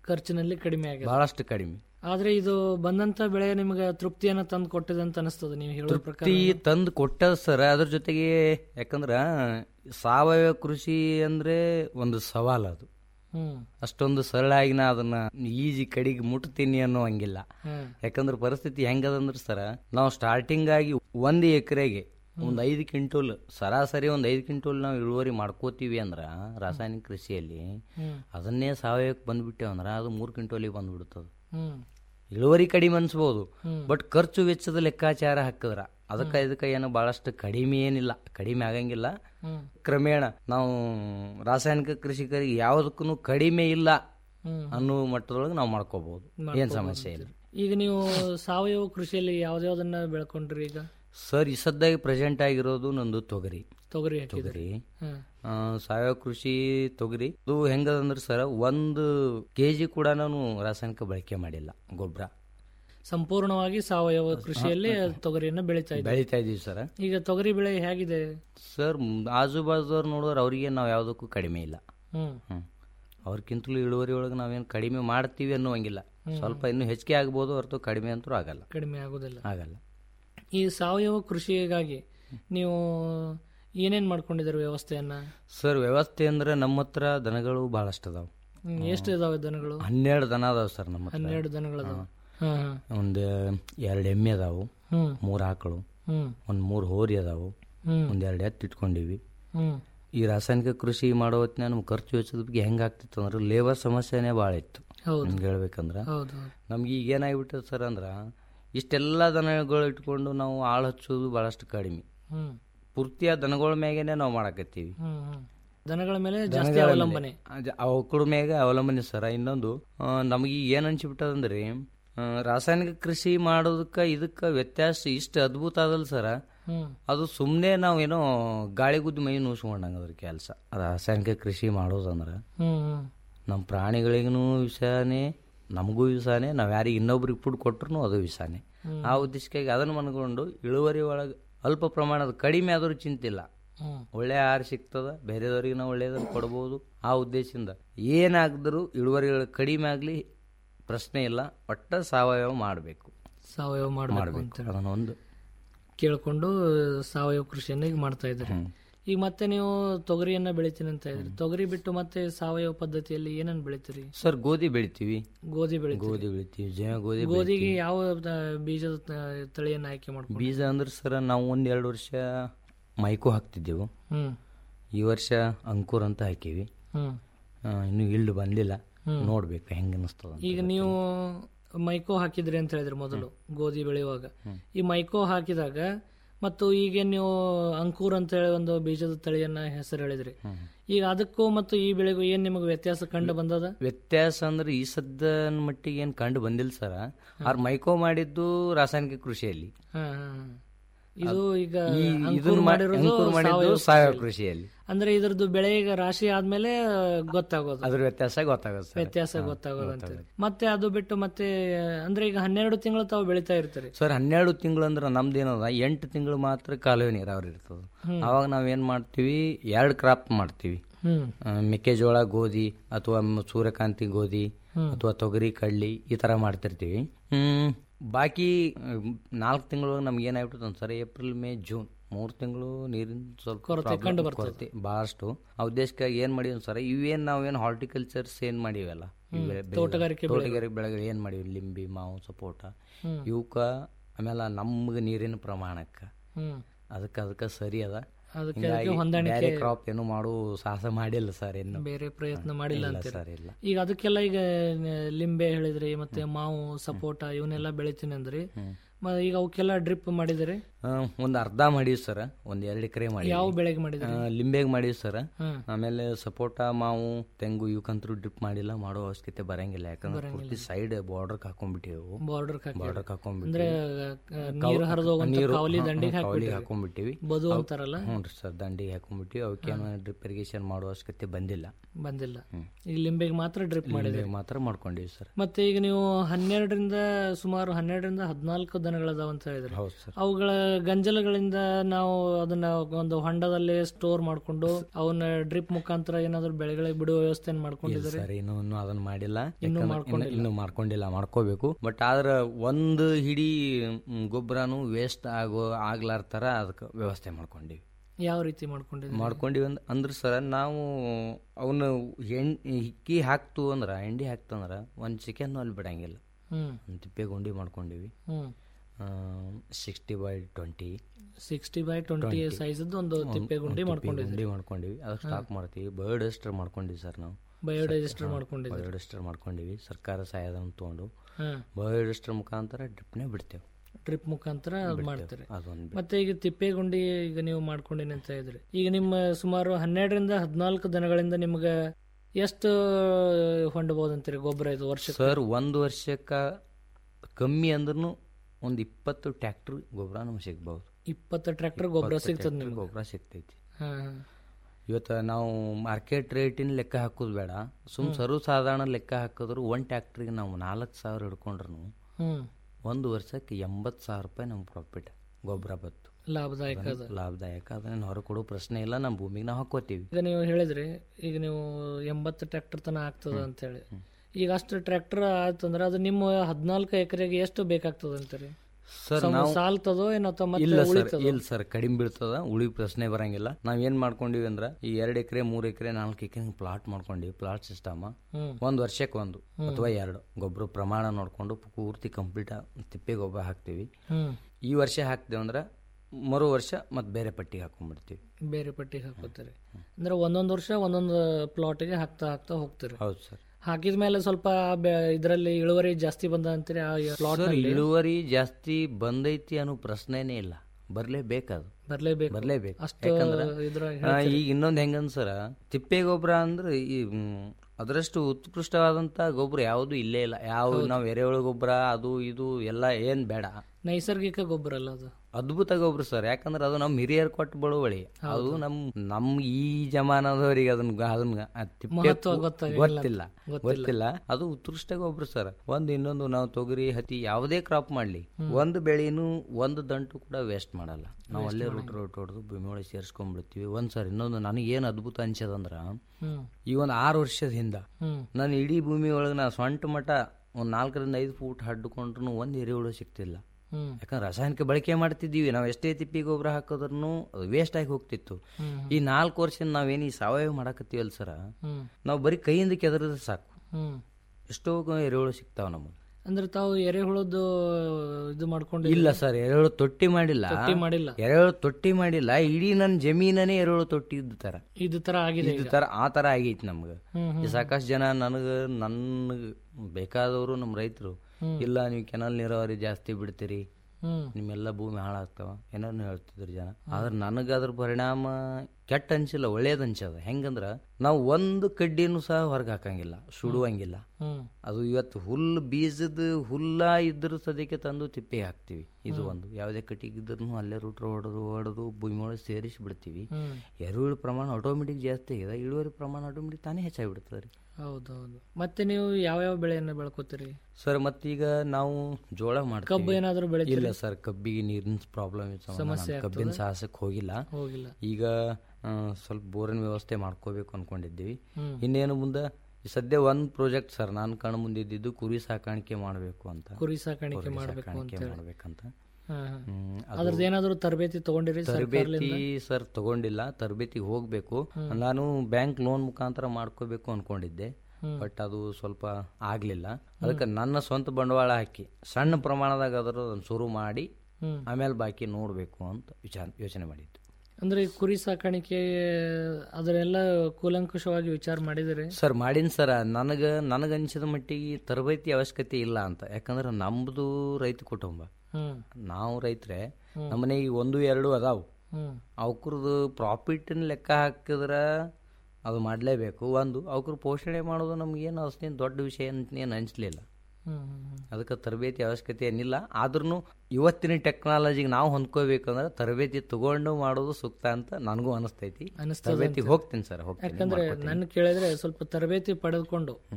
ಖರ್ಚಿನಲ್ಲಿ ಕಡಿಮೆ ಆಗಿದೆ ಬಹಳಷ್ಟು ಕಡಿಮೆ ಆದ್ರೆ ಇದು ಬಂದಂತ ಬೆಳೆ ನಿಮ್ಗೆ ತೃಪ್ತಿಯನ್ನ ತಂದು ಕೊಟ್ಟಿದೆ ಅಂತ ಅನಿಸ್ತದೆ ನೀವು ಹೇಳೋ ಪ್ರಕಾರ ತೃಪ್ತಿ ತಂದು ಕೊಟ್ಟ ಸರ್ ಅದ್ರ ಜೊತೆಗೆ ಯಾಕಂದ್ರ ಸಾವಯವ ಕೃಷಿ ಅಂದ್ರೆ ಒಂದು ಸವಾಲು ಅದು ಹ್ಮ್ ಅಷ್ಟೊಂದು ಸರಳ ಆಗಿ ನಾ ಅದನ್ನ ಈಜಿ ಕಡಿಗೆ ಮುಟ್ತೀನಿ ಅನ್ನೋ ಹಂಗಿಲ್ಲ ಹ್ಮ್. ಯಾಕಂದ್ರೆ ಪರಿಸ್ಥಿತಿ ಹೆಂಗದಂದ್ರೆ ಸರ ನಾವು ಸ್ಟಾರ್ಟಿಂಗ್ ಆಗಿ ಒಂದು ಎಕರೆಗೆ ಒಂದು ಐದು ಕ್ವಿಂಟೋಲ್ ಸರಾಸರಿ ಒಂದು ಐದು ಕ್ವಿಂಟೋಲ್ ನಾವು ಇಳುವರಿ ಮಾಡ್ಕೋತೀವಿ ಅಂದ್ರ ರಾಸಾಯನಿಕ ಕೃಷಿಯಲ್ಲಿ ಹ್ಮ್. ಅದನ್ನೇ ಸಾವಯವಕ್ಕೆ ಬಂದ್ಬಿಟ್ಟೇವ್ ಅಂದ್ರ ಅದು ಮೂರು ಕ್ವಿಂಟೋಲಿಗೆ ಬಂದ್ಬಿಡ್ತದೆ ಹ್ಮ್ ಇಳುವರಿ ಕಡಿಮೆ ಅನ್ಸ್ಬೋದು ಹ್ಮ್. ಬಟ್ ಖರ್ಚು ವೆಚ್ಚದ ಲೆಕ್ಕಾಚಾರ ಹಾಕಿದ್ರ ಅದಕ್ಕೆ ಇದಕ್ಕೆ ಏನು ಬಹಳಷ್ಟು ಕಡಿಮೆ ಏನಿಲ್ಲ ಕಡಿಮೆ ಆಗಂಗಿಲ್ಲ ಹ್ಮ್. ಕ್ರಮೇಣ ನಾವು ರಾಸಾಯನಿಕ ಕೃಷಿಕರಿಗೆ ಯಾವುದಕ್ಕೂ ಕಡಿಮೆ ಇಲ್ಲ ಹ್ಮ್. ಅನ್ನೋ ಮಟ್ಟದೊಳಗೆ ನಾವು ಮಾಡ್ಕೋಬಹುದು ಏನ್ ಮಾಡ್ಕೋಬೋದು ಸಮಸ್ಯೆ ಇಲ್ಲ ಈಗ ನೀವು ಸಾವಯವ ಕೃಷಿಯಲ್ಲಿ ಯಾವ್ದಾವ್ದನ್ನ ಬೆಳ್ಕೊಂಡ್ರಿ ಈಗ ಸರ್ ಈ ಸದ್ಯಾಗಿ ಪ್ರೆಸೆಂಟ್ ಆಗಿರೋದು ನಂದು ತೊಗರಿ ತೊಗರಿ ಹಾಕಿದ್ರಿ ತೊಗರಿ ಹ್ಮ್. ಆ, ಸಾವಯವ ಕೃಷಿ ತೊಗರಿ ಅದು ಹೆಂಗದಂದ್ರೆ ಸರ್ ಒಂದು ಕೆ ಜಿ ಕೂಡ ನಾನು ರಾಸಾಯನಿಕ ಬಳಕೆ ಮಾಡಿಲ್ಲ ಗೊಬ್ಬರ ಸಂಪೂರ್ಣವಾಗಿ ಸಾವಯವ ಕೃಷಿಯಲ್ಲಿ ತೊಗರಿಯನ್ನ ಬೆಳೀತಾ ಇದ್ದೀವಿ ಬೆಳಿತಾ ಇದೀವಿ ಸರ್ ಈಗ ತೊಗರಿ ಬೆಳೆ ಹೇಗಿದೆ ಸರ್ ಆಜು ಬಾಜುದವ್ರು ನೋಡಿದ್ರೆ ಅವರಿಗೆ ನಾವು ಯಾವುದಕ್ಕೂ ಕಡಿಮೆ ಇಲ್ಲ ಹ್ಮ್ ಹ್ಮ್ ಅವ್ರಕ್ಕಿಂತಲೂ ಇಳುವರಿ ಒಳಗೆ ನಾವೇನು ಕಡಿಮೆ ಮಾಡ್ತೀವಿ ಅನ್ನುವಂಗಿಲ್ಲ ಹ್ಮ್. ಸ್ವಲ್ಪ ಇನ್ನೂ ಹೆಚ್ಚಿಗೆ ಆಗ್ಬೋದು ಹೊರತು ಕಡಿಮೆ ಅಂತೂ ಆಗಲ್ಲ ಕಡಿಮೆ ಆಗೋದಿಲ್ಲ ಆಗಲ್ಲ ಈ ಸಾವಯವ ಕೃಷಿಗಾಗಿ ನೀವು ಏನೇನ್ ಮಾಡ್ಕೊಂಡಿದ್ದೀರಿ ವ್ಯವಸ್ಥೆಯನ್ನ ಸರ್ ವ್ಯವಸ್ಥೆ ಅಂದ್ರೆ ನಮ್ಮ ಹತ್ರ ದನಗಳು ಬಹಳಷ್ಟು ಅದಾವ ಹ್ಮ್, ಎಷ್ಟು ಇದಾವೆ ದನಗಳು ಹನ್ನೆರಡು ದನ ಅದಾವ ಸರ್ ನಮ್ಮ ಹತ್ರ ಹನ್ನೆರಡು ದನಗಳದಾವ ಹಾ ಹಾ ಒಂದು ಎರಡು ಎಮ್ಮೆ ಅದಾವು ಹ್ಮ್. ಮೂರು ಆಕಳು ಹ್ಮ್. ಒಂದು ಮೂರು ಹೋರಿ ಅದಾವು ಹ್ಮ್. ಒಂದ್ ಎರಡು ಎತ್ತು ಇಟ್ಕೊಂಡಿವಿ ಹ್ಮ್. ಈ ರಾಸಾಯನಿಕ ಕೃಷಿ ಮಾಡೋ ಹೊತ್ತಿನ ನಮ್ಗೆ ಖರ್ಚು ವೆಚ್ಚದ ಬಗ್ಗೆ ಹೆಂಗಾಗ್ತಿತ್ತು ಅಂದ್ರೆ ಲೇಬರ್ ಸಮಸ್ಯೆನೇ ಭಾಳ ಇತ್ತು ಹೌದು. ನಿಮ್ಗೆ ಹೇಳ್ಬೇಕಂದ್ರೆ ಹೌದು ನಮ್ಗೆ ಈಗ ಏನಾಗ್ಬಿಟ್ಟದ ಸರ್ ಅಂದ್ರೆ ಇಷ್ಟೆಲ್ಲ ದನಗಳು ಇಟ್ಕೊಂಡು ನಾವು ಆಳು ಹಚ್ಚೋದು ಭಾಳಷ್ಟು ಕಡಿಮೆ ಹ್ಮ್ ಪೂರ್ತಿ ಆ ದನಗಳ ಮ್ಯಾಗೇನೆ ನಾವು ಮಾಡಕತ್ತೀವಿ ಹ್ಮ್ ಹ್ಮ್. ದನಗಳ ಮೇಲೆ ಜಾಸ್ತಿ ದನಗಳ ಅವಲಂಬನೆ ಮೇಲೆ. ಅದ್- ಅವಕುಳ ಮ್ಯಾಗ ಅವಲಂಬನೆ ಸರ ಇನ್ನೊಂದು ಆ, ನಮಗೆ ಏನ್ ಅನ್ಸಿಬಿಟ್ಟದಂದ್ರೆ ಆ, ರಾಸಾಯನಿಕ ಕೃಷಿ ಮಾಡೋದಕ್ಕ ಇದಕ್ಕ ವ್ಯತ್ಯಾಸ ಇಷ್ಟು ಅದ್ಭುತ ಅದಲ್ಲ ಸರ ಹ್ಮ್. ಅದು ಸುಮ್ಮನೆ ನಾವೇನೋ ಗಾಳಿ ಗುದ್ದು ಮೈ ನೂಸ್ಕೊಂಡಂಗ ಅದ್ರ ಕೆಲಸ ರಾಸಾಯನಿಕ ಕೃಷಿ ಮಾಡೋದಂದ್ರ ಹ್ಮ್ ಹ್ಮ್. ನಮ್ಮ ಪ್ರಾಣಿಗಳಿಗೂ ವಿಷಾನೇ ನಮಗೂ ವಿಷಾನೇ ನಾವು ಯಾರಿಗೆ ಇನ್ನೊಬ್ರಿಗೆ ಫುಡ್ ಕೊಟ್ರು ಅದು ವಿಷಾನೇ ಹ್ಮ್. ಆ ಉದ್ದೇಶಕ್ಕಾಗಿ ಅದನ್ನು ಮನ್ಕೊಂಡು ಇಳುವರಿ ಒಳಗೆ ಅಲ್ಪ ಪ್ರಮಾಣದ ಕಡಿಮೆ ಆದರೂ ಚಿಂತಿಲ್ಲ ಹ್ಮ್. ಒಳ್ಳೆ ಆಹಾರ ಸಿಗ್ತದ ಬೇರೆದವರಿಗೆ ನಾವು ಒಳ್ಳೆಯದನ್ನು ಕೊಡ್ಬೋದು ಆ ಉದ್ದೇಶದಿಂದ ಏನಾಗಿದ್ರು ಇಳುವರಿಗಳು ಕಡಿಮೆ ಆಗಲಿ ಪ್ರಶ್ನೆ ಇಲ್ಲ ಒಟ್ಟ ಸಾವಯವ ಮಾಡಬೇಕು ಸಾವಯವ ಮಾಡ್ಬೇಕು ಮಾಡಬೇಕು ಅಂತ ಅದನ್ನ ಒಂದು ಕೇಳ್ಕೊಂಡು ಸಾವಯವ ಕೃಷಿಯನ್ನ ಈಗ ಮಾಡ್ತಾ ಇದ್ರಿ ಈಗ ಮತ್ತೆ ನೀವು ತೊಗರಿಯನ್ನ ಬೆಳಿತೀನಿ ಅಂತ ಇದ್ರಿ ತೊಗರಿ ಬಿಟ್ಟು ಮತ್ತೆ ಸಾವಯವ ಪದ್ಧತಿಯಲ್ಲಿ ಏನನ್ನ ಬೆಳಿತೀರಿ ಸರ್ ಗೋಧಿ ಬೆಳಿತೀವಿ ಗೋಧಿ ಬೆಳಿತೀವಿ ಗೋಧಿ ಬೆಳಿತೀವಿ ಜಯ ಗೋಧಿ ಗೋಧಿಗೆ ಬೆಳಿತೀವಿ. ಯಾವ ತ- ಬೀಜದ ತ- ತಳಿಯನ್ನ ಆಯ್ಕೆ ಮಾಡ್ಕೊಂಡು ಬೀಜ ಅಂದ್ರೆ ಸರ್ ನಾವು ಒಂದ್ ಎರಡು ವರ್ಷ ಮೈಕೋ ಹಾಕ್ತಿದ್ದೆವು ಹ್ಮ್. ಈ ವರ್ಷ ಅಂಕುರ್ ಅಂತ ಹಾಕೀವಿ ಹ್ಮ್. ಆ, ಇನ್ನು ಇಲ್ಡ್ ಬಂದಿಲ್ಲ ಹ್ಮ್. ನೋಡ್ಬೇಕು ಹೆಂಗ ಅನಿಸ್ತದ ಈಗ ನೀವು ಮೈಕೋ ಹಾಕಿದ್ರಿ ಅಂತ ಹೇಳಿದ್ರಿ ಮೊದಲು ಗೋಧಿ ಬೆಳೆಯುವಾಗ ಈ ಮೈಕೋ ಹಾಕಿದಾಗ ಮತ್ತು ಈಗ ನೀವು ಅಂಕೂರ್ ಅಂತ ಹೇಳಿ ಒಂದು ಬೀಜದ ತಳಿಯನ್ನ ಹೆಸರು ಹೇಳಿದ್ರಿ ಈಗ ಅದಕ್ಕೂ ಮತ್ತು ಈ ಬೆಳೆಗೂ ಏನ್ ನಿಮಗೆ ವ್ಯತ್ಯಾಸ ಕಂಡು ಬಂದದ ವ್ಯತ್ಯಾಸ ಅಂದ್ರೆ ಈ ಸದ್ದ ಮಟ್ಟಿಗೆ ಏನ್ ಕಂಡು ಬಂದಿಲ್ಲ ಸರ ಆರ್ ಮೈಕೋ ಮಾಡಿದ್ದು ರಾಸಾಯನಿಕ ಕೃಷಿಯಲ್ಲಿ ಹಾ, ಹಾ, ಹಾ. ಇದು ಈಗ ಈ- ಅಂಕುರ್ ಇದನ್ನ ಮಾ- ಮಾಡಿರೋದು ಅಂಕುರ್ ಮಾಡಿದ್ದು ಸಾವಯವ ಸಾವಯವ ಕೃಷಿಯಲ್ಲಿ. ಕೃಷಿಯಲ್ಲಿ ಅಂದ್ರೆ ಇದ್ರದ್ದು ಬೆಳೆ ಈಗ ರಾಶಿ ಆದ್ಮೇಲೆ ಗೊತ್ತಾಗೋದು ಅದ್ರ ವ್ಯತ್ಯಾಸ ಗೊತ್ತಾಗುತ್ತೆ ಸರ್. ವ್ಯತ್ಯಾಸ ಹಾ, ಗೊತ್ತಾಗೋದು ಅಂತ ಗೊತ್ತಾಗುತ್ತೆ. ಮತ್ತೆ ಅದು ಬಿಟ್ಟು ಮತ್ತೆ ಅಂದ್ರೆ ಈಗ ಹನ್ನೆರಡು ತಿಂಗಳು ತಾವು ಬೆಳಿತಾ ಇರ್ತೀರಿ ಸರ್ ಹನ್ನೆರಡು ತಿಂಗಳು ಅಂದ್ರೆ ನಮ್ದು ಏನದ ಎಂಟು ತಿಂಗಳು ಮಾತ್ರ ಕಾಲುವೆ ನೀರಾವರಿ ಇರ್ತದೆ ಹ್ಮ್. ಅವಾಗ ನಾವೇನ್ ಮಾಡ್ತೀವಿ ಎರಡು ಕ್ರಾಪ್ ಮಾಡ್ತೀವಿ ಹ್ಮ್. ಆ, ಮೆಕ್ಕೆಜೋಳ ಗೋಧಿ ಅಥವಾ ಮ್- ಸೂರ್ಯಕಾಂತಿ ಗೋಧಿ ಹ್ಮ್. ಅಥವಾ ತೊಗರಿ ಕಳ್ಳಿ ಈ ತರ ಮಾಡ್ತಿರ್ತೀವಿ ಹ್ಮ್ ಬಾಕಿ ನಾಲ್ಕು ತಿಂಗಳು ನಮ್ಗೆ ಏನಾಗ್ಬಿಟ್ಟು ಸರ್ ಏಪ್ರಿಲ್ ಮೇ ಜೂನ್ ಮೂರು ತಿಂಗಳು ನೀರಿನ ಸ್ವಲ್ಪ ಕೊರತೆ problem, ಕಂಡು ಬರ್ತದೆ. ಕೊರತೆ ಬಹಳಷ್ಟು ಆ ಉದ್ದೇಶಕ್ಕಾಗಿ ಏನ್ ಮಾಡಿದ್ವಿ ಸರ್ ಇವೇನ್ ನಾವೇನು ಹಾರ್ಟಿಕಲ್ಚರ್ಸ್ ಏನ್ ಮಾಡಿವಲ್ಲ ಈ ಹ್ಮ್. ಬೆಳೆ- ಬೆಳೆ- ತೋಟಗಾರಿಕೆ ಬೆಳೆಗಳು. ತೋಟಗಾರಿಕೆ ಬೆಳೆಗಳು ಏನ್ ಮಾಡಿವಿ ಲಿಂಬಿ ಮಾವು ಸಪೋಟ ಹ್ಮ್. ಇವಕ್ಕ ಆಮೇಲೆ ನಮ್ಗೆ ನೀರಿನ ಪ್ರಮಾಣಕ್ಕ ಹ್ಮ್. ಅದಕ್ಕೆ ಅದಕ್ಕೆ ಸರಿ ಅದ ಅದಕ್ಕೆ ಹಿಂಗಾಗಿ ಅದಕ್ಕೆ ಹೊಂದಾಣಿಕೆ- ಬೇರೆ ಕ್ರಾಪ್ ಏನು ಮಾಡು ಸಾಹಸ ಮಾಡಿಲ್ಲ ಸರ್ ಇನ್ನು ಬೇರೆ ಪ್ರಯತ್ನ ಮಾಡಿಲ್ಲ ಇಲ್ಲ ಅಂತೀರಿ ಸರ್ ಇಲ್ಲ ಈಗ ಅದಕ್ಕೆಲ್ಲ ಈಗ ನ- ಲಿಂಬೆ ಹೇಳಿದ್ರಿ ಮತ್ತೆ ಮಾವು ಸಪೋಟ ಇವನ್ನೆಲ್ಲ ಬೆಳಿತೀನಿ ಅಂದ್ರಿ ಮ- ಈಗ ಅವಕ್ಕೆಲ್ಲ ಡ್ರಿಪ್ ಮಾಡಿದ್ರಿ ಆ, ಒಂದ್ ಅರ್ಧ ಮಾಡೀವಿ ಸರ್ ಒಂದ್ ಎರಡು ಎಕರೆ ಮಾಡಿ ಯಾವ ಬೆಳೆಗೆ ಮಾಡಿದ್ರಿ? ಲಿಂಬೆಗೆ ಮಾಡೀವಿ ಸರ್ ಹ್ಮ್. ಆಮೇಲೆ ಸಪೋಟ ಮಾವು ತೆಂಗು ಇವಕ್ಕಂತೂ ಡ್ರಿಪ್ ಮಾಡಿಲ್ಲ ಮಾಡೋ ಅವಶ್ಯಕತೆ ಬರಂಗಿಲ್ಲ ಯಾಕಂದ್ರೆ ಬರಂಗಿಲ್ಲ. ಪೂರ್ತಿ ಸೈಡ್ ಬಾರ್ಡರ್ ಹಾಕೊಂಡ್ಬಿಟ್ಟಿವು Border ಗೆ ಹಾಕಿರಿ. ಬಾರ್ಡರ್ ಅಂದ್ರೆ, ಆ, ನೀರು ಹರಿದು ಹೋಗುವಂತ ಕಾವಲಿ ದಂಡಿಗೆ ಹಾಕ್ಬಿಟ್ಟಿರಿ. ಹಾಕೊಂಡ್ಬಿಟ್ಟಿವಿ ಬದು ಅವ್- ಅಂತಾರಲ್ಲ? ಹ್ಞೂ ರೀ ಸರ್ ದಂಡಿಗೆ ಹಾಕೊಂಡ್ಬಿಟ್ಟಿವಿ ಅವಕ್ಕೇನು ಡ್ರಿಪ್ ಇರಿಗೇಷನ್ ಮಾಡೋ ಅವಶ್ಯಕತೆ ಬಂದಿಲ್ಲ ಬಂದಿಲ್ಲ ಈಗ ಲಿಂಬೆಗೆ ಮಾತ್ರ ಡ್ರಿಪ್ ಮಾಡಿದ್ರಿ ಲಿಂಬೆಗೆ ಮಾತ್ರ ಮಾಡ್ಕೊಂಡಿವಿ ಸರ್ ಮತ್ತೆ ಈಗ ನೀವು ಹನ್ನೆರಡರಿಂದ ಸುಮಾರು ಹನ್ನೆರಡರಿಂದ ಹದಿನಾಲ್ಕು ದನಗಳದಾವ ಅಂತ ಹೇಳಿದ್ರಿ ಹೌದು ಸರ್ ಅವುಗಳ ಗಂಜಲಗಳಿಂದ ನಾವು ಅದನ್ನ ಒಂದು ಹೊಂಡದಲ್ಲಿ ಸ್ಟೋರ್ ಮಾಡ್ಕೊಂಡು ಅವನ್ನ ಡ್ರಿಪ್ ಮುಖಾಂತರ ಏನಾದ್ರು ಬೆಳೆಗಳಿಗೆ ಬಿಡುವ ವ್ಯವಸ್ಥೆ ಮಾಡ್ಕೊಂಡಿದ್ದಾರೆ ಸರ್ ಇನ್ನು ಇನ್ನೂ ಅದನ್ನ ಮಾಡಿಲ್ಲ ಇನ್ನೂ ಯಾಕಂದ್ರೆ ಮಾಡ್ಕೊಂಡಿಲ್ಲ. ಇನ್ನು ಮಾಡ್ಕೊಂಡಿಲ್ಲ ಮಾಡ್ಕೋಬೇಕು ಬಟ್ ಆದ್ರೆ ಒಂದು ಹಿಡಿ ಮ್, ಗೊಬ್ಬರನು ವೇಸ್ಟ್ ಆಗೋ ಆಗ್ಲಾರ ತರ ಅದಕ್ಕೆ ವ್ಯವಸ್ಥೆ ಮಾಡ್ಕೊಂಡಿವಿ ಯಾವ ರೀತಿ ಮಾಡ್ಕೊಂಡಿದ್ದಾರೆ ಮಾಡ್ಕೊಂಡಿವಿ ಅಂದ್ ಅಂದ್ರೆ ಸರ್ ನಾವು ಅವನು ಎಣ್ ಹಿಕ್ಕಿ ಹಾಕ್ತು ಅಂದ್ರ ಎಂಡಿ ಹಾಕ್ತು ಅಂದ್ರ ಒಂದು ಚಿಕನ್ ಅಲ್ಲಿ ಬಿಡಂಗಿಲ್ಲ ಹ್ಮ್. ಒಂದ್ ತಿಪ್ಪೆ ಗುಂಡಿ ಮಾಡ್ಕೊಂಡಿವಿ ಹ್ಮ್. Sixty by twenty sixty by twenty size ಒಂದು ತಿಪ್ಪೆ ಗುಂಡಿ ಮಾಡ್ಕೊಂಡಿದ್ದೀರಿ ಗುಂಡಿ ಮಾಡ್ಕೊಂಡಿವಿ ಅದಕ್ಕೆ ಸ್ಟಾಕ್ ಮಾಡ್ತೀವಿ ಬಯೋಡಸ್ಟರ್ ಮಾಡ್ಕೊಂಡಿವಿ ಸರ್ ನಾವು ಬಯೋಡೈಜೆಸ್ಟರ್ ಮಾಡ್ಕೊಂಡಿದ್ದೀರಿ ಬಯೋಡಸ್ಟರ್ ಮಾಡ್ಕೊಂಡಿವಿ ಸರ್ಕಾರ ಸಹಾಯಧನ ತಗೊಂಡು ಹಾ. ಬಯೋಡಸ್ಟರ್ ಮುಖಾಂತರ ಡ್ರಿಪ್ನೇ ಬಿಡ್ತೇವೆ ಡ್ರಿಪ್ ಮುಖಾಂತರ ಅದ್ ಬಿಡ್ತೇವೆ. ಮಾಡ್ತೀರಿ ಅದೊಂದು ಮತ್ತೆ ಈಗ ತಿಪ್ಪೆ ಗುಂಡಿ ಈಗ ನೀವು ಮಾಡ್ಕೊಂಡಿನಿ ಅಂತ ಇದ್ರಿ ಈಗ ನಿಮ್ಮ ಸುಮಾರು ಹನ್ನೆರಡರಿಂದ ಹದಿನಾಲ್ಕು ದಿನಗಳಿಂದ ನಿಮ್ಗೆ ಎಷ್ಟು ಹೊಂಡಬಹುದಂತೀರಿ ಗೊಬ್ಬರ ಇದು ವರ್ಷಕ್ಕೆ ಸರ್ ಒಂದು ವರ್ಷಕ್ಕ ಕಮ್ಮಿ ಅಂದ್ರೂ ಒಂದು ಇಪ್ಪತ್ತು ಟ್ರ್ಯಾಕ್ಟರ್ ಗೊಬ್ಬರ ನಮ್ಗೆ ಸಿಗ್ಬಹುದು ಇಪ್ಪತ್ತು ಟ್ರ್ಯಾಕ್ಟರ್ ಗೊಬ್ಬರ ಸಿಗ್ತದೆ ನಿಮ್ಗೆ ಗೊಬ್ಬರ ಸಿಗ್ತೈತಿ ಹಾ ಹಾ. ಇವತ್ತು ನಾವು ಮಾರ್ಕೆಟ್ ರೇಟಿನ ಲೆಕ್ಕ ಹಾಕೋದು ಬೇಡ ಸುಮ್ ಸರ್ವ ಸಾಧಾರಣ ಲೆಕ್ಕ ಹಾಕಿದ್ರು ಒಂದು ಟ್ರ್ಯಾಕ್ಟ್ರಿಗೆ ನಾವು ನಾಲ್ಕು ಸಾವಿರ ಹಿಡ್ಕೊಂಡ್ರು ಹ್ಮ್ ಒಂದು ವರ್ಷಕ್ಕೆ ಎಂಬತ್ತು ಸಾವಿರ ರೂಪಾಯಿ ನಮ್ಗೆ ಪ್ರಾಫಿಟ್ ಗೊಬ್ಬರ ಬತ್ತು ಲಾಭದಾಯಕ ಅದ ಅದನ್ನ ಲಾಭದಾಯಕ ಅದನ್ನ ಹೊರ ಕೊಡೋ ಪ್ರಶ್ನೆ ಇಲ್ಲ ನಮ್ಮ ಭೂಮಿಗೆ ನಾವು ಹಾಕೋತೀವಿ ಈಗ ನೀವು ಹೇಳಿದ್ರಿ ಈಗ ನೀವು ಎಂಬತ್ತು ಟ್ರ್ಯಾಕ್ಟರ್ ತನ ಆಗ್ತದ ಅಂತ ಹೇಳಿ ಈಗ ಅಷ್ಟು ಟ್ರ್ಯಾಕ್ಟರ್ ಆಯ್ತಂದ್ರೆ ಅದು ನಿಮ್ಮ ಹದಿನಾಲ್ಕು ಎಕರೆಗೆ ಎಷ್ಟು ಬೇಕಾಗ್ತದ ಅಂತೀರಿ ಸರ್ ಸಮ- ನಾವು ಸಾಲ್ತದೋ ಏನೋ ಅಥವಾ ಮತ್ತೆ ಇಲ್ಲ ಸರ್ ಉಳಿತದೋ? ಇಲ್ಲ ಸರ್ ಕಡಿಮೆ ಬೀಳ್ತದ ಉಳಿ ಪ್ರಶ್ನೆ ಬರಂಗಿಲ್ಲ ನಾವ್ ಏನ್ ಮಾಡ್ಕೊಂಡಿವಿ ಅಂದ್ರ ಈ ಎರಡ್ ಎಕರೆ ಮೂರ್ ಎಕರೆ ನಾಲ್ಕು ಎಕರೆ ಪ್ಲಾಟ್ ಮಾಡ್ಕೊಂಡಿವಿ ಪ್ಲಾಟ್ ಸಿಸ್ಟಮ್ ಹ್ಮ್. ಒಂದ್ ವರ್ಷಕ್ಕೆ ಒಂದು ಅಥವಾ ಎರಡು ಗೊಬ್ಬರ ಪ್ರಮಾಣ ನೋಡ್ಕೊಂಡು ಪೂರ್ತಿ ಕಂಪ್ಲೀಟ್ ತಿಪ್ಪೆ ಗೊಬ್ಬರ ಹಾಕ್ತಿವಿ ಹ್ಮ್. ಈ ವರ್ಷ ಹಾಕ್ತೇವೆ ಅಂದ್ರ ಮರು ವರ್ಷ ಮತ್ ಬೇರೆ ಪಟ್ಟಿಗೆ ಹಾಕೊಂಡ್ಬಿಡ್ತೀವಿ ಬೇರೆ ಪಟ್ಟಿಗೆ ಹಾಕೋತೀರಿ ಅಂದ್ರೆ ಒಂದೊಂದು ವರ್ಷ ಒಂದೊಂದು ಪ್ಲಾಟಿಗೆ ಹಾಕ್ತಾ ಹಾಕ್ತಾ ಹೋಗ್ತೀರಿ ಹೌದು ಸರ್ ಹಾಕಿದ ಮೇಲೆ ಸ್ವಲ್ಪ ಇದರಲ್ಲಿ ಇಳುವರಿ ಜಾಸ್ತಿ ಬಂದ ಅಂತೀರಿ ಆ ಪ್ಲಾಟ್ ಸರ್ ನಲ್ಲಿ ಇಳುವರಿ ಜಾಸ್ತಿ ಬಂದೈತಿ ಅನ್ನೋ ಪ್ರಶ್ನೆನೇ ಇಲ್ಲ ಬರ್ಲೇಬೇಕದು ಬರ್ಲೇಬೇಕು ಬರ್ಲೇಬೇಕು ಅಷ್ಟು ಯಾಕಂದ್ರ ಇದ್ರಾಗ ಆ, ಈಗ ಇನ್ನೊಂದ್ ಹೆಂಗನ್ಸರ ತಿಪ್ಪೆ ಗೊಬ್ಬರ ಅಂದ್ರೆ ಈ ಮ್, ಅದರಷ್ಟು ಉತ್ಕೃಷ್ಟವಾದಂತ ಗೊಬ್ಬರ ಯಾವುದು ಇಲ್ಲೇ ಇಲ್ಲ ಯಾವ ನಾವು ಎರೆಹುಳು ಗೊಬ್ಬರ ಅದು ಇದು ಎಲ್ಲ ಏನ್ ಬೇಡ ನೈಸರ್ಗಿಕ ಗೊಬ್ಬರ ಅಲ್ಲ ಅದು ಅದ್ಭುತ ಗೊಬ್ಬರ ಸರ್ ಯಾಕಂದ್ರೆ ಅದು ನಮ್ ಹಿರಿಯರ್ ಕೊಟ್ಟು ಬಳುವಳಿ ಅದು ನಮ್ ನಮ್ ಈ ಜಮಾನದವರಿಗೆ ಅದನ್ನ ಗ- ಅದನ್ನ ಆ ತಿಪ್ಪೆ ಮಹತ್ವ ಕು- ಗೊತ್ತಾಗಿಲ್ಲ. ಗೊತ್ತಿಲ್ಲ ಗೊತ್ತಿಲ್ಲ ಅದು ಉತ್ಕೃಷ್ಟ ಗೊಬ್ಬರ ಸರ್ ಒಂದ್ ಇನ್ನೊಂದು ನಾವು ತೊಗರಿ ಹತ್ತಿ ಯಾವುದೇ ಕ್ರಾಪ್ ಮಾಡ್ಲಿ ಒಂದು ಬೆಳೆನು ಒಂದು ದಂಟು ಕೂಡ ವೇಸ್ಟ್ ಮಾಡಲ್ಲ ನಾವು ಅಲ್ಲೇ ರೂಟ್ ರೂಟ್ ಹೊಡೆದು ಭೂಮಿ ಒಳಗೆ ಸೇರ್ಸ್ಕೊಂಡ್ಬಿಡ್ತೀವಿ ಒಂದ್ ಸರ್ ಇನ್ನೊಂದು ನನಗೆ ಏನ್ ಅದ್ಭುತ ಅನ್ಸದಂದ್ರ ಹ್ಮ್. ಈ ಒಂದ್ ಆರು ವರ್ಷದ ಹಿಂದ ಹ್ಮ್. ನಾನು ಇಡೀ ಭೂಮಿ ಒಳಗೆ ನಾ ಸೊಂಟ ಮಠ ಒಂದ್ ನಾಲ್ಕರಿಂದ ಐದು ಫೂಟ್ ಹಡ್ಕೊಂಡ್ರು ಒಂದ್ ಎರೆಹುಳು ಸಿಕ್ತಿಲ್ಲ ಹ್ಮ್. ಯಾಕಂದ್ರೆ ರಾಸಾಯನಿಕ ಬಳಕೆ ಮಾಡ್ತಿದ್ದೀವಿ ನಾವು ಎಷ್ಟೇ ತಿಪ್ಪಿ ಗೊಬ್ಬರ ಹಾಕಿದ್ರು ಅದು ವೇಸ್ಟ್ ಆಗಿ ಹೋಗ್ತಿತ್ತು ಈ ನಾಲ್ಕು ವರ್ಷ ನಾವೇನು ಈ ಸಾವಯವ ಮಾಡಕತ್ತೀವಲ್ಲ ಸರ ಹ್ಮ್. ನಾವು ಬರೀ ಕೈಯಿಂದ ಕೆದರಿದ್ರೆ ಸಾಕು ಹ್ಮ್. ಎಷ್ಟೋ ಎರೆಹುಳು ಸಿಗ್ತಾವ ನಮಗೆ ಅಂದ್ರೆ ತಾವು ಎರೆಹುಳದ್ದು ಇದು ಮಾಡ್ಕೊಂಡು ಇಲ್ಲ ಸರ್ ಎರೆಹುಳು ತೊಟ್ಟಿ ಮಾಡಿಲ್ಲ ತೊಟ್ಟಿ ಮಾಡಿಲ್ಲ. ಎರೆಹುಳು ತೊಟ್ಟಿ ಮಾಡಿಲ್ಲ ಇಡೀ ನನ್ನ ಜಮೀನನೇ ಎರೆಹುಳು ತೊಟ್ಟಿ ಇದ್ದ ತರ ಇದು ತರ ಆಗಿದೆ ಇದು ಈಗ. ತರ ಆ ತರ ಆಗೈತಿ ನಮ್ಗೆ ಹ್ಮ್, ಹ್ಮ್, ಈ ಸಾಕಷ್ಟು ಜನ ನನಗ ನನ್ಗ ಬೇಕಾದವರು ನಮ್ಮ ರೈತರು ಹ್ಮ್. ಇಲ್ಲ ನೀವು ಕೆನಲ್ ನೀರಾವರಿ ಜಾಸ್ತಿ ಬಿಡ್ತೀರಿ ಹ್ಮ್. ನಿಮ್ಮೆಲ್ಲ ಭೂಮಿ ಹಾಳಾಗ್ತಾವ ಏನೋ ಹೇಳ್ತಿದ್ರು ಜನ ಆದ್ರೆ ನನಗ ಅದ್ರ ಪರಿಣಾಮ ಕೆಟ್ಟ ಅನ್ಸಿಲ್ಲ ಒಳ್ಳೇದ್ ಅನ್ಸದ ಹೆಂಗಂದ್ರ ನಾವು ಒಂದು ಕಡ್ಡಿನೂ ಸಹ ಹೊರಗೆ ಹಾಕಂಗಿಲ್ಲ ಸುಡುವಂಗಿಲ್ಲ ಹ್ಮ್. ಅದು ಇವತ್ತು ಹುಲ್ಲು ಬೀಜದ ಹುಲ್ಲ ಇದ್ರ ಸದ್ಯಕ್ಕೆ ತಂದು ತಿಪ್ಪೆ ಹಾಕ್ತಿವಿ ಇದು ಒಂದು ಯಾವುದೇ ಕಟ್ಟಿಗೆ ಇದ್ರೂ ಅಲ್ಲೇ ರೂಟ್ ಹೊಡೆದು ಹೊಡೆದು ಭೂಮಿ ಒಳಗೆ ಸೇರಿಸಿ ಬಿಡ್ತೀವಿ ಹ್ಮ್. ಎರುಳು ಪ್ರಮಾಣ ಆಟೋಮೆಟಿಕ್ ಜಾಸ್ತಿ ಆಗಿದೆ ಇಳುವರಿ ಪ್ರಮಾಣ ಆಟೋಮೆಟಿಕ್ ತಾನೇ ಹೆಚ್ಚಾಗ್ಬಿಡ್ತದೆ ರೀ ಹೌದೌದು ಮತ್ತೆ ನೀವು ಯಾವ ಯಾವ ಬೆಳೆಯನ್ನ ಬೆಳ್ಕೋತೀರಿ ಸರ್ ಮತ್ತೀಗ ನಾವು ಜೋಳ ಮಾಡ್ತೀವಿ ಕಬ್ಬು ಏನಾದ್ರು ಬೆಳಿತೀರಿ? ಇಲ್ಲ ಸರ್ ಕಬ್ಬಿಗೆ ನೀರಿನ ಪ್ರಾಬ್ಲಮ್ ಸಮಸ್ಯೆ ಕಬ್ಬಿನ ಆಗ್ತದೆ? ಸಾಹಸಕ್ಕೆ ಹೋಗಿಲ್ಲ ಹೋಗಿಲ್ಲ. ಈಗ ಆ, ಸ್ವಲ್ಪ ಬೋರಿನ ವ್ಯವಸ್ಥೆ ಮಾಡ್ಕೋಬೇಕು ಅನ್ಕೊಂಡಿದ್ದೀವಿ ಹ್ಮ್. ಇನ್ನೇನು ಮುಂದೆ ಈ ಸದ್ಯ ಒಂದ್ ಪ್ರಾಜೆಕ್ಟ್ ಸರ್ ನಾನು ಕಣ್ಣು ಮುಂದೆ ಇದ್ದಿದ್ದು ಕುರಿ ಸಾಕಾಣಿಕೆ ಮಾಡಬೇಕು ಅಂತ ಕುರಿ ಸಾಕಾಣಿಕೆ ಕುರಿ ಮಾಡ್ಬೇಕು ಅಂತ ಸಾಕಾಣಿಕೆ ಹೇಳಿ. ಮಾಡ್ಬೇಕಂತ ಹಾ, ಹಾ. ಹ್ಮ್, ಅದು- ಅದ್ರದ್ದು ಏನಾದ್ರು ತರಬೇತಿ ತಗೊಂಡಿರಿ ತರಬೇತಿ ಸರ್ಕಾರದಿಂದ? ಸರ್ ತಗೊಂಡಿಲ್ಲ ತರಬೇತಿಗೆ ಹೋಗ್ಬೇಕು ಹ್ಮ್. ನಾನು ಬ್ಯಾಂಕ್ ಲೋನ್ ಮುಖಾಂತರ ಮಾಡ್ಕೋಬೇಕು ಅನ್ಕೊಂಡಿದ್ದೆ ಹ್ಮ್. ಬಟ್ ಅದು ಸ್ವಲ್ಪ ಆಗ್ಲಿಲ್ಲ ಅದಕ್ಕೆ ನನ್ನ ಸ್ವಂತ ಬಂಡವಾಳ ಹಾಕಿ ಸಣ್ಣ ಪ್ರಮಾಣದಾಗ ಅದರ ಶುರು ಮಾಡಿ ಹ್ಮ್. ಆಮೇಲೆ ಬಾಕಿ ನೋಡ್ಬೇಕು ಅಂತ ವಿಚಾರ ಯೋಚನೆ ಮಾಡಿದ್ದು ಅಂದ್ರೆ ಈ ಕುರಿ ಸಾಕಾಣಿಕೆ ಅದನ್ನೆಲ್ಲ ಕೂಲಂಕುಷವಾಗಿ ವಿಚಾರ ಮಾಡಿದಿರಿ ಸರ್ ಮಾಡಿನ ಸರ ನನಗ ನನಗನ್ಸಿದ ಮಟ್ಟಿಗೆ ತರಬೇತಿ ಅವಶ್ಯಕತೆ ಇಲ್ಲ ಅಂತ ಯಾಕಂದ್ರೆ ನಮ್ದು ರೈತ ಕುಟುಂಬ ಹ್ಮ್. ನಾವು ರೈತರೆ ಹ್ಮ್. ನಮ್ಮನೆಗೆ ಒಂದು ಎರಡು ಅದಾವು ಹ್ಮ್. ಅವ್ರದ್ದು ಪ್ರಾಫಿಟ್ ಲೆಕ್ಕ ಹಾಕಿದ್ರ ಅದು ಮಾಡಲೇಬೇಕು ಒಂದು ಅವ್ರ ಪೋಷಣೆ ಮಾಡೋದು ನಮ್ಗೇನು ಅಷ್ಟೇನು ದೊಡ್ಡ ವಿಷಯ ಅಂತ ಏನು ಅನಿಸ್ಲಿಲ್ಲ ಹ್ಮ್, ಹ್ಮ್, ಹ್ಮ್. ಅದಕ್ಕೆ ತರಬೇತಿ ಅವಶ್ಯಕತೆ ಏನಿಲ್ಲ ಆದ್ರೂ ಇವತ್ತಿನ ಟೆಕ್ನಾಲಜಿಗೆ ನಾವು ಹೊಂದ್ಕೋಬೇಕಂದ್ರೆ ತರಬೇತಿ ತಗೊಂಡು ಮಾಡೋದು ಸೂಕ್ತ ಅಂತ ನನಗೂ ಅನಿಸ್ತೈತಿ ಅನಿಸ್ತದೆ ತರಬೇತಿಗೆ ಅಂತ. ಹೋಗ್ತೀನಿ ಸರ್ ಹೋಗ್ತೀನಿ ಯಾಕಂದ್ರೆ ಮಾಡ್ಕೊತೀನಿ. ನನ್ ಕೇಳಿದ್ರೆ ಸ್ವಲ್ಪ ತರಬೇತಿ ಪಡೆದುಕೊಂಡು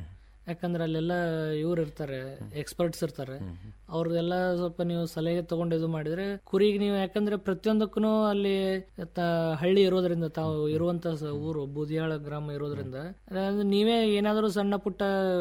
ಯಾಕಂದ್ರೆ ಅಲ್ಲೆಲ್ಲ ಇವ್ರು ಇರ್ತಾರೆ ಎಕ್ಸ್ಪರ್ಟ್ಸ್ ಇರ್ತಾರೆ ಅವ್ರದ್ದೆಲ್ಲ ಸ್ವಲ್ಪ ನೀವು ಸಲಹೆ ತಗೊಂಡು ಇದು ಮಾಡಿದ್ರೆ ಕುರಿಗೆ ನೀವು ಯಾಕಂದ್ರೆ ಪ್ರತಿಯೊಂದಕ್ಕೂ ಅಲ್ಲಿ ತ- ಹಳ್ಳಿ ಇರೋದ್ರಿಂದ ತಾವು ಇರುವಂತ ಸ- ಊರು ಬೂದಿಯಾಳ ಗ್ರಾಮ ಇರೋದ್ರಿಂದ ಅದಾದ್ರೆ ನೀವೇ ಏನಾದರೂ ಸಣ್ಣ ಪುಟ್ಟ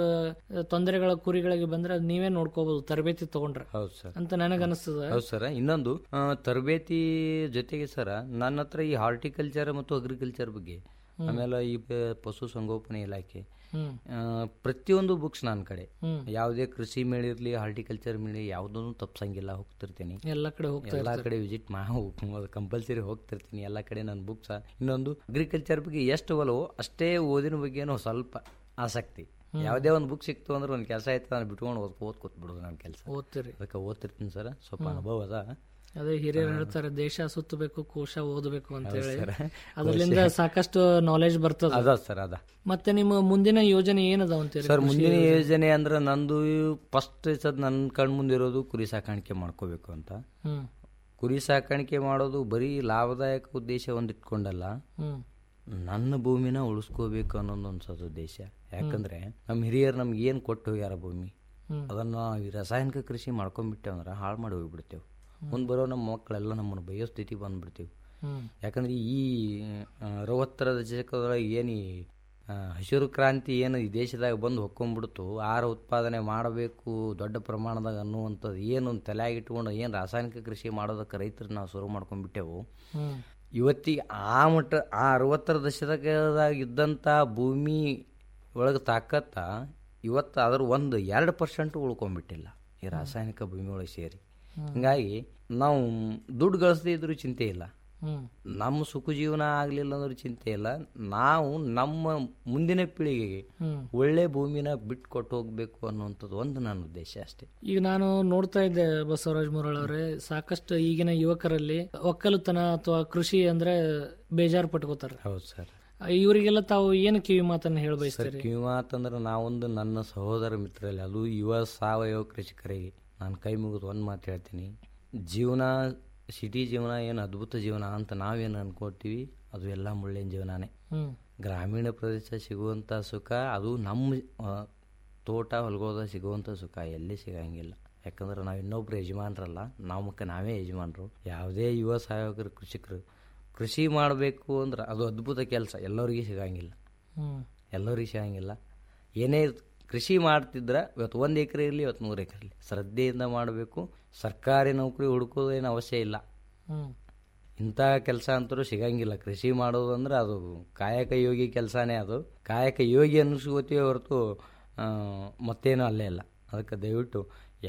ಆ, ತೊಂದರೆಗಳ ಕುರಿಗಳಿಗೆ ಬಂದ್ರೆ ಅದ್ ನೀವೇ ನೋಡ್ಕೋಬಹುದು ತರಬೇತಿ ತಗೊಂಡ್ರೆ ಹೌದು ಸರ್ ಅಂತ ನನಗೆ ಅನಿಸ್ತದ ಹೌದು ಸರ್ ಇನ್ನೊಂದು ಆ, ತರಬೇತಿ ಜೊತೆಗೆ ಸರ್ ನನ್ನ ಹತ್ರ ಈ ಹಾರ್ಟಿಕಲ್ಚರ್ ಮತ್ತು ಅಗ್ರಿಕಲ್ಚರ್ ಬಗ್ಗೆ ಹ್ಮ್. ಆಮೇಲೆ ಈ ಪ- ಪಶು ಸಂಗೋಪನೆ ಇಲಾಖೆ ಹ್ಮ್. ಆ, ಪ್ರತಿಯೊಂದು ಬುಕ್ಸ್ ನನ್ನ ಕಡೆ ಹ್ಮ್. ಯಾವುದೇ ಕೃಷಿ ಮೇಳ ಇರಲಿ ಹಾರ್ಟಿಕಲ್ಚರ್ ಮೇಳ ಯಾವುದನ್ನು ತಪ್ಸಂಗಿಲ್ಲ ಹೋಗ್ತಿರ್ತೀನಿ ಎಲ್ಲ ಕಡೆ ಹೋಗ್ತಾ ಎಲ್ಲ ಇರ್ತೀರಿ. ಕಡೆ ವಿಸಿಟ್ ಮಾ ಕಂಪಲ್ಸರಿ ಹೋಗ್ತಿರ್ತೀನಿ ಎಲ್ಲ ಕಡೆ ನನ್ನ ಬುಕ್ಸ್ ಇನ್ನೊಂದು ಅಗ್ರಿಕಲ್ಚರ್ ಬಗ್ಗೆ ಎಷ್ಟು ಒಲವು ಅಷ್ಟೇ ಓದಿನ ಬಗ್ಗೆನೂ ಸ್ವಲ್ಪ ಆಸಕ್ತಿ ಹ್ಮ್. ಯಾವುದೇ ಒಂದು ಬುಕ್ ಸಿಕ್ತು ಅಂದ್ರೆ ಒಂದು ಕೆಲಸ ಆಯ್ತು ನಾನು ಬಿಟ್ಕೊಂಡು ಓದ್ ಓದ್ ಕೂತ್ಬಿಡೋದು ನನ್ನ ಕೆಲಸ ಓದ್ತೀರಿ ಅದಕ್ಕೆ ಓದ್ತಿರ್ತೀನಿ ಸರ್ ಸ್ವಲ್ಪ ಹ್ಮ್. ಅನುಭವ ಅದ ಅದೇ ಹಿರಿಯರು ಹೇಳ್ತಾರೆ ದೇಶ ಸುತ್ತಬೇಕು ಕೋಶ ಓದಬೇಕು ಅಂತ ಹೌದು ಹೇಳಿ ಸರ್. ಅದರಿಂದ ಕೋಶ. ಸಾಕಷ್ಟು ನಾಲೆಜ್ ಬರ್ತದ ಅದ ಸರ್ ಅದ ಮತ್ತೆ ನಿಮ್ಮ ಮುಂದಿನ ಯೋಜನೆ ಏನದ ಅಂತೀರಿ ಸರ್ ಕೃಷಿ ಮುಂದಿನ ಯೋಜನೆ? ಯೋಜನೆ ಅಂದ್ರೆ ನಂದು ಫಸ್ಟ್ ಸದ್ ನನ್ನ ಕಣ್ ಮುಂದಿರೋದು ಕುರಿ ಸಾಕಾಣಿಕೆ ಮಾಡ್ಕೋಬೇಕು ಅಂತ ಹ್ಮ್ ಕುರಿ ಸಾಕಾಣಿಕೆ ಮಾಡೋದು ಬರೀ ಲಾಭದಾಯಕ ಉದ್ದೇಶ ಒಂದು ಇಟ್ಕೊಂಡಲ್ಲ ಹ್ಮ್ ನನ್ನ ಭೂಮಿನ ಉಳಿಸ್ಕೋಬೇಕು ಅನ್ನೋದು ಒಂದು ಸದ್ ಉದ್ದೇಶ ಯಾಕಂದ್ರೆ ನಮ್ಮ ಹಿರಿಯರು ನಮ್ಗೆ ಏನು ಕೊಟ್ಟು ಹೋಗ್ಯಾರ ಭೂಮಿ ಹ್ಮ್. ಅದನ್ನ ಈ ರಾಸಾಯನಿಕ ಕೃಷಿ ಮಾಡ್ಕೊಂಡ್ಬಿಟ್ಟೇವೆ ಅಂದ್ರೆ ಹಾಳು ಮಾಡಿ ಹೋಗ್ಬಿಡ್ತೇವೆ ಮುಂದೆ ಬರೋ ನಮ್ಮ ಮಕ್ಕಳೆಲ್ಲ ನಮ್ಮನ್ನು ಬೈಯೋ ಸ್ಥಿತಿ ಬಂದ್ಬಿಡ್ತೀವಿ ಹ್ಮ್. ಯಾಕಂದ್ರೆ ಈ ಆ, ಅರವತ್ತರ ದಶಕದೊಳಗೆ ಏನು ಈ ಆ, ಹಸಿರು ಕ್ರಾಂತಿ ಏನು ಈ ದೇಶದಾಗ ಬಂದು ಹೊಕ್ಕೊಂಡ್ಬಿಡ್ತು ಆಹಾರ ಉತ್ಪಾದನೆ ಮಾಡಬೇಕು ದೊಡ್ಡ ಪ್ರಮಾಣದಾಗ ಅನ್ನುವಂಥದ್ದು ಏನು ತಲೆಯಾಗಿ ಇಟ್ಕೊಂಡು ಏನು ರಾಸಾಯನಿಕ ಕೃಷಿ ಮಾಡೋದಕ್ಕೆ ರೈತರು ನಾವು ಶುರು ಮಾಡ್ಕೊಂಡ್ಬಿಟ್ಟೆವು ಹ್ಮ್. ಇವತ್ತಿಗೆ ಆ ಮಟ್ಟ ಆ ಅರವತ್ತರ ದಶಕದಾಗ ಇದ್ದಂಥ ಭೂಮಿ ಒಳಗೆ ತಾಕತ್ತ ಇವತ್ತು ಅದ್ರ ಒಂದು ಎರಡು ಪರ್ಸೆಂಟ್ ಉಳ್ಕೊಂಡ್ಬಿಟ್ಟಿಲ್ಲ ಈ ರಾಸಾಯನಿಕ ಭೂಮಿ ಒಳಗೆ ಸೇರಿ ಹ್ಮ್. ಹಿಂಗಾಗಿ ನಾವು ದುಡ್ಡು ಗಳಿಸದೇ ಇದ್ರೂ ಚಿಂತೆ ಇಲ್ಲ ಹ್ಮ್. ನಮ್ಮ ಸುಖ ಜೀವನ ಆಗಲಿಲ್ಲ ಅಂದ್ರೆ ಚಿಂತೆ ಇಲ್ಲ ನಾವು ನಮ್ಮ ಮುಂದಿನ ಪೀಳಿಗೆಗೆ ಹ್ಮ್. ಒಳ್ಳೆ ಭೂಮಿನ ಬಿಟ್ಟು ಕೊಟ್ಟು ಹೋಗ್ಬೇಕು ಅನ್ನುವಂಥದ್ದು ಒಂದು ನನ್ನ ಉದ್ದೇಶ ಅಷ್ಟೇ ಈಗ ನಾನು ನೋಡ್ತಾ ಇದ್ದೆ ಬಸವರಾಜ್ ಮುರಳ್ ಅವರೇ ಸಾಕಷ್ಟು ಈಗಿನ ಯುವಕರಲ್ಲಿ ಒಕ್ಕಲುತನ ಅಥವಾ ಕೃಷಿ ಅಂದ್ರೆ ಬೇಜಾರು ಪಟ್ಕೋತಾರೆ ಹೌದು ಸರ್ ಇವರಿಗೆಲ್ಲ ತಾವು ಏನು ಕಿವಿ ಮಾತನ್ನ ಹೇಳ ಸರ್ ಬಯಸ್ತೀರಿ ಕಿವಿಮಾತಂದ್ರೆ ನಾವೊಂದು ನನ್ನ ಸಹೋದರ ಮಿತ್ರರಲ್ಲಿ ಅದು ಯುವ ಸಾವಯವ ಕೃಷಿಕರಿಗೆ ನಾನು ಕೈ ಮುಗಿದು ಒಂದು ಮಾತು ಹೇಳ್ತೀನಿ ಜೀವನ ಸಿಟಿ ಜೀವನ ಏನು ಅದ್ಭುತ ಜೀವನ ಅಂತ ನಾವೇನು ಅನ್ಕೋತೀವಿ ಅದು ಎಲ್ಲ ಮುಳ್ಳಿನ ಜೀವನನೇ ಹ್ಮ್. ಗ್ರಾಮೀಣ ಪ್ರದೇಶ ಸಿಗುವಂಥ ಸುಖ ಅದು ನಮ್ಮ ಆ, ತೋಟ ಹೊಲಗೋದ ಸಿಗುವಂಥ ಸುಖ ಎಲ್ಲಿ ಸಿಗಂಗಿಲ್ಲ ಯಾಕಂದ್ರೆ ನಾವು ಇನ್ನೊಬ್ರು ಯಜಮಾನ್ರಲ್ಲ ನಮ್ಮಕ್ಕೆ ನಾವೇ ಯಜಮಾನರು ಯಾವುದೇ ಯುವ ಸಾವಯವ ಕೃಷಿಕರು ಕೃಷಿ ಮಾಡಬೇಕು ಅಂದ್ರೆ ಅದು ಅದ್ಭುತ ಕೆಲಸ ಎಲ್ಲರಿಗೂ ಸಿಗಂಗಿಲ್ಲ ಹ್ಮ್. ಎಲ್ಲರಿಗೂ ಸಿಗಂಗಿಲ್ಲ ಏನೇ ಕೃಷಿ ಮಾಡ್ತಿದ್ರೆ ಇವತ್ತು ಒಂದು ಎಕರೆ ಇರಲಿ ಇವತ್ತು ನೂರು ಎಕರೆ ಇರಲಿ ಶ್ರದ್ಧೆಯಿಂದ ಮಾಡಬೇಕು ಸರ್ಕಾರಿ ನೌಕರಿ ಹುಡುಕೋದು ಏನು ಅವಶ್ಯ ಇಲ್ಲ ಹ್ಮ್. ಇಂಥ ಕೆಲಸ ಅಂತರೂ ಸಿಗಂಗಿಲ್ಲ ಕೃಷಿ ಮಾಡೋದು ಅಂದ್ರೆ ಅದು ಕಾಯಕ ಯೋಗಿ ಕೆಲಸನೇ ಅದು ಕಾಯಕ ಯೋಗಿ ಅನ್ನಿಸ್ಕೋತೀವಿ ಹೊರತು ಆ, ಮತ್ತೇನು ಅಲ್ಲೇ ಇಲ್ಲ ಅದಕ್ಕೆ ದಯವಿಟ್ಟು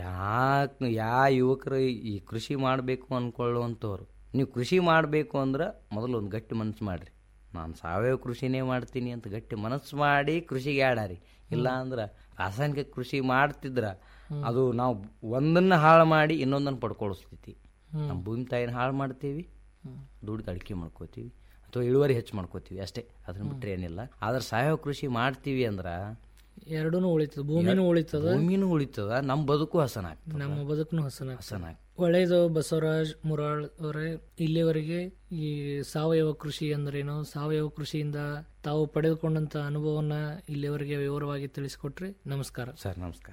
ಯಾಕೆ ಯಾ ಯುವಕರು ಈ ಕೃಷಿ ಮಾಡಬೇಕು ಅಂದ್ಕೊಳ್ಳುವಂಥವ್ರು ನೀವು ಕೃಷಿ ಮಾಡಬೇಕು ಅಂದ್ರೆ ಮೊದಲು ಒಂದು ಗಟ್ಟಿ ಮನಸ್ಸು ಮಾಡಿರಿ ನಾನು ಸಾವಯವ ಕೃಷಿನೇ ಮಾಡ್ತೀನಿ ಅಂತ ಗಟ್ಟಿ ಮನಸ್ಸು ಮಾಡಿ ಕೃಷಿಗೆ ಆಡಾರಿ ಇಲ್ಲ ಅಂದ್ರೆ ರಾಸಾಯನಿಕ ಕೃಷಿ ಮಾಡ್ತಿದ್ರ ಅದು ನಾವು ಒಂದನ್ನ ಹಾಳು ಮಾಡಿ ಇನ್ನೊಂದನ್ನು ಪಡ್ಕೊಳ್ಳಿಸ್ತೈತಿ ಹ್ಮ್. ನಮ್ಮ ಭೂಮಿ ತಾಯಿನ ಹಾಳು ಮಾಡ್ತೀವಿ ದುಡ್ಡು ಅಡಿಕೆ ಮಾಡ್ಕೋತೀವಿ ಅಥವಾ ಇಳುವರಿ ಹೆಚ್ಚು ಮಾಡ್ಕೋತೀವಿ ಅಷ್ಟೇ ಅದನ್ನ ಬಿಟ್ಟರೆ ಏನಿಲ್ಲ ಆದ್ರೆ ಸಾವಯವ ಕೃಷಿ ಮಾಡ್ತೀವಿ ಅಂದ್ರೆ ಎರಡೂ ಉಳಿತದ ಭೂಮಿನೂ ಉಳಿತದ ಭೂಮಿನೂ ಉಳಿತದ ನಮ್ಮ ಬದುಕು ಹಸನಾಗ್ತದೆ ನಮ್ಮ ಬದುಕನು ಹಸನ ಹಸನಾಗ್ ಒಳ್ಳೇದು ಬಸವರಾಜ್ ಮುರಾಳ್ ಅವರೇ ಇಲ್ಲಿವರೆಗೆ ಈ ಸಾವಯವ ಕೃಷಿ ಅಂದ್ರೇನು ಸಾವಯವ ಕೃಷಿಯಿಂದ ತಾವು ಪಡೆದುಕೊಂಡಂತ ಅನುಭವವನ್ನ ಇಲ್ಲಿವರೆಗೆ ವಿವರವಾಗಿ ತಿಳಿಸಿಕೊಟ್ರಿ ನಮಸ್ಕಾರ ಸರ್ ನಮಸ್ಕಾರ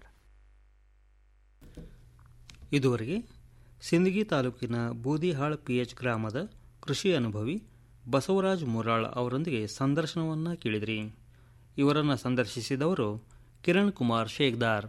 ಇದುವರೆಗೆ ಸಿಂದಗಿ ತಾಲೂಕಿನ ಬೂದಿಹಾಳ್ ಪಿಎಚ್ ಗ್ರಾಮದ ಕೃಷಿ ಅನುಭವಿ ಬಸವರಾಜ್ ಮುರಾಳ್ ಅವರೊಂದಿಗೆ ಸಂದರ್ಶನವನ್ನು ಕೇಳಿದ್ರಿ ಇವರನ್ನು ಸಂದರ್ಶಿಸಿದವರು ಕಿರಣ್ ಕುಮಾರ್ ಶೇಖ್ದಾರ್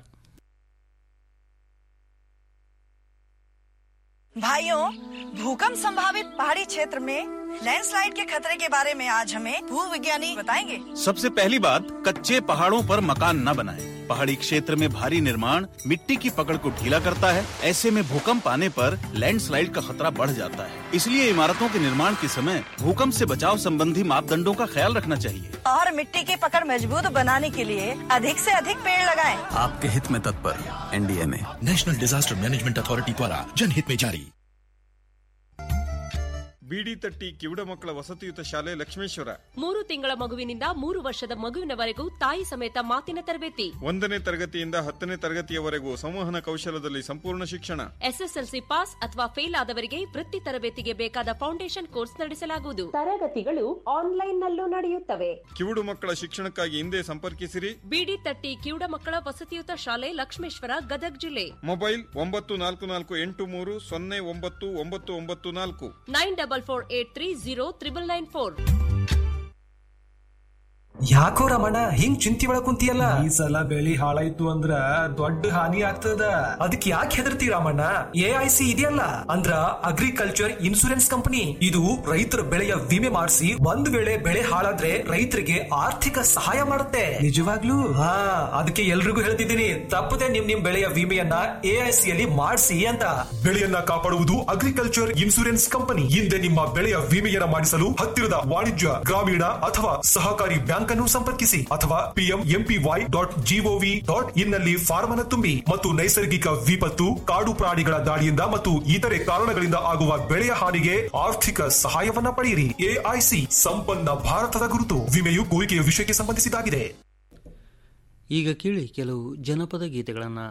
भाइयों भूकंप संभावित पहाड़ी क्षेत्र में लैंडस्लाइड के खतरे के बारे में आज हमें भू विज्ञानी बताएंगे सबसे पहली बात कच्चे पहाड़ों पर मकान न बनाएं। पहाड़ी क्षेत्र में भारी निर्माण मिट्टी की पकड़ को ढीला करता है ऐसे में भूकंप आने पर लैंडस्लाइड का खतरा बढ़ जाता है इसलिए इमारतों के निर्माण के समय भूकंप से बचाव संबंधी मापदंडों का ख्याल रखना चाहिए और मिट्टी की पकड़ मजबूत बनाने के लिए अधिक से अधिक पेड़ लगाएं। आपके हित में तत्पर NDMA national disaster management authority द्वारा जनहित में जारी ಬಿಡಿ ತಟ್ಟಿ ಕಿವುಡ ಮಕ್ಕಳ ವಸತಿಯುತ ಶಾಲೆ ಲಕ್ಷ್ಮೇಶ್ವರ ಮೂರು ತಿಂಗಳ ಮಗುವಿನಿಂದ ಮೂರು ವರ್ಷದ ಮಗುವಿನವರೆಗೂ ತಾಯಿ ಸಮೇತ ಮಾತಿನ ತರಬೇತಿ ಒಂದನೇ ತರಗತಿಯಿಂದ ಹತ್ತನೇ ತರಗತಿಯವರೆಗೂ ಸಂವಹನ ಕೌಶಲದಲ್ಲಿ ಸಂಪೂರ್ಣ ಶಿಕ್ಷಣ ಎಸ್ಎಸ್ಎಲ್ಸಿ ಪಾಸ್ ಅಥವಾ ಫೇಲ್ ಆದವರಿಗೆ ವೃತ್ತಿ ತರಬೇತಿಗೆ ಬೇಕಾದ ಫೌಂಡೇಶನ್ ಕೋರ್ಸ್ ನಡೆಸಲಾಗುವುದು ತರಗತಿಗಳು ಆನ್ಲೈನ್ ನಲ್ಲೂ ನಡೆಯುತ್ತವೆ ಕಿವುಡು ಮಕ್ಕಳ ಶಿಕ್ಷಣಕ್ಕಾಗಿ ಹಿಂದೆ ಸಂಪರ್ಕಿಸಿರಿ ಬಿಡಿ ತಟ್ಟಿ ಕಿವುಡ ಮಕ್ಕಳ ವಸತಿಯುತ ಶಾಲೆ ಲಕ್ಷ್ಮೇಶ್ವರ ಗದಗ್ ಜಿಲ್ಲೆ ಮೊಬೈಲ್ ಒಂಬತ್ತು ನಾಲ್ಕು ನಾಲ್ಕು ಎಂಟು ಮೂರು ಸೊನ್ನೆ ಒಂಬತ್ತು ಒಂಬತ್ತು ಒಂಬತ್ತು ನಾಲ್ಕು nine double four eight three zero triple nine four ಯಾಕೋ ರಮಣ ಹಿಂಗ್ ಚಿಂತಿ ಒಳಗ್ ಕುಂತಿಯಲ್ಲ ಈ ಸಲ ಬೆಳಿ ಹಾಳಾಯ್ತು ಅಂದ್ರ ದೊಡ್ಡ ಹಾನಿ ಆಗ್ತದ ಅದಕ್ಕೆ ಯಾಕೆ ಹೆದರ್ತಿ ರಾಮಣ್ಣ ಎ ಐ ಸಿ ಇದೆಯಲ್ಲ ಅಂದ್ರ ಅಗ್ರಿಕಲ್ಚರ್ ಇನ್ಸೂರೆನ್ಸ್ ಕಂಪನಿ ಇದು ರೈತರ ಬೆಳೆಯ ವಿಮೆ ಮಾಡಿಸಿ ಒಂದ್ ವೇಳೆ ಬೆಳೆ ಹಾಳಾದ್ರೆ ರೈತರಿಗೆ ಆರ್ಥಿಕ ಸಹಾಯ ಮಾಡುತ್ತೆ ನಿಜವಾಗ್ಲೂ ಹಾ ಅದಕ್ಕೆ ಎಲ್ರಿಗೂ ಹೇಳ್ತಿದ್ದೀನಿ ತಪ್ಪದೆ ನಿಮ್ ನಿಮ್ ಬೆಳೆಯ ವಿಮೆಯನ್ನ ಎ ಐ ಸಿ ಅಲ್ಲಿ ಮಾಡಿಸಿ ಅಂತ ಬೆಳೆಯನ್ನ ಕಾಪಾಡುವುದು ಅಗ್ರಿಕಲ್ಚರ್ ಇನ್ಸೂರೆನ್ಸ್ ಕಂಪನಿ ಹಿಂದೆ ನಿಮ್ಮ ಬೆಳೆಯ ವಿಮೆಯನ್ನ ಮಾಡಿಸಲು ಹತ್ತಿರದ ವಾಣಿಜ್ಯ ಗ್ರಾಮೀಣ ಅಥವಾ ಸಹಕಾರಿ ಬ್ಯಾಂಕ್ ಅನ್ನು ಸಂಪರ್ಕಿಸಿ ಅಥವಾ PM MPY dot gov dot in ನಲ್ಲಿ ಫಾರ್ಮ್ ಅನ್ನು ತುಂಬಿ ಮತ್ತು ನೈಸರ್ಗಿಕ ವಿಪತ್ತು ಕಾಡು ಪ್ರಾಣಿಗಳ ದಾಳಿಯಿಂದ ಮತ್ತು ಇತರೆ ಕಾರಣಗಳಿಂದ ಆಗುವ ಬೆಳೆಯ ಹಾನಿಗೆ ಆರ್ಥಿಕ ಸಹಾಯವನ್ನ ಪಡೆಯಿರಿ ಎಐಸಿ ಸಂಪನ್ನ ಭಾರತದ ಗುರುತು ವಿಮೆಯು ಕೋರಿಕೆಯ ವಿಷಯಕ್ಕೆ ಸಂಬಂಧಿಸಿದಾಗಿದೆ ಈಗ ಕೇಳಿ ಕೆಲವು ಜನಪದ ಗೀತೆಗಳನ್ನು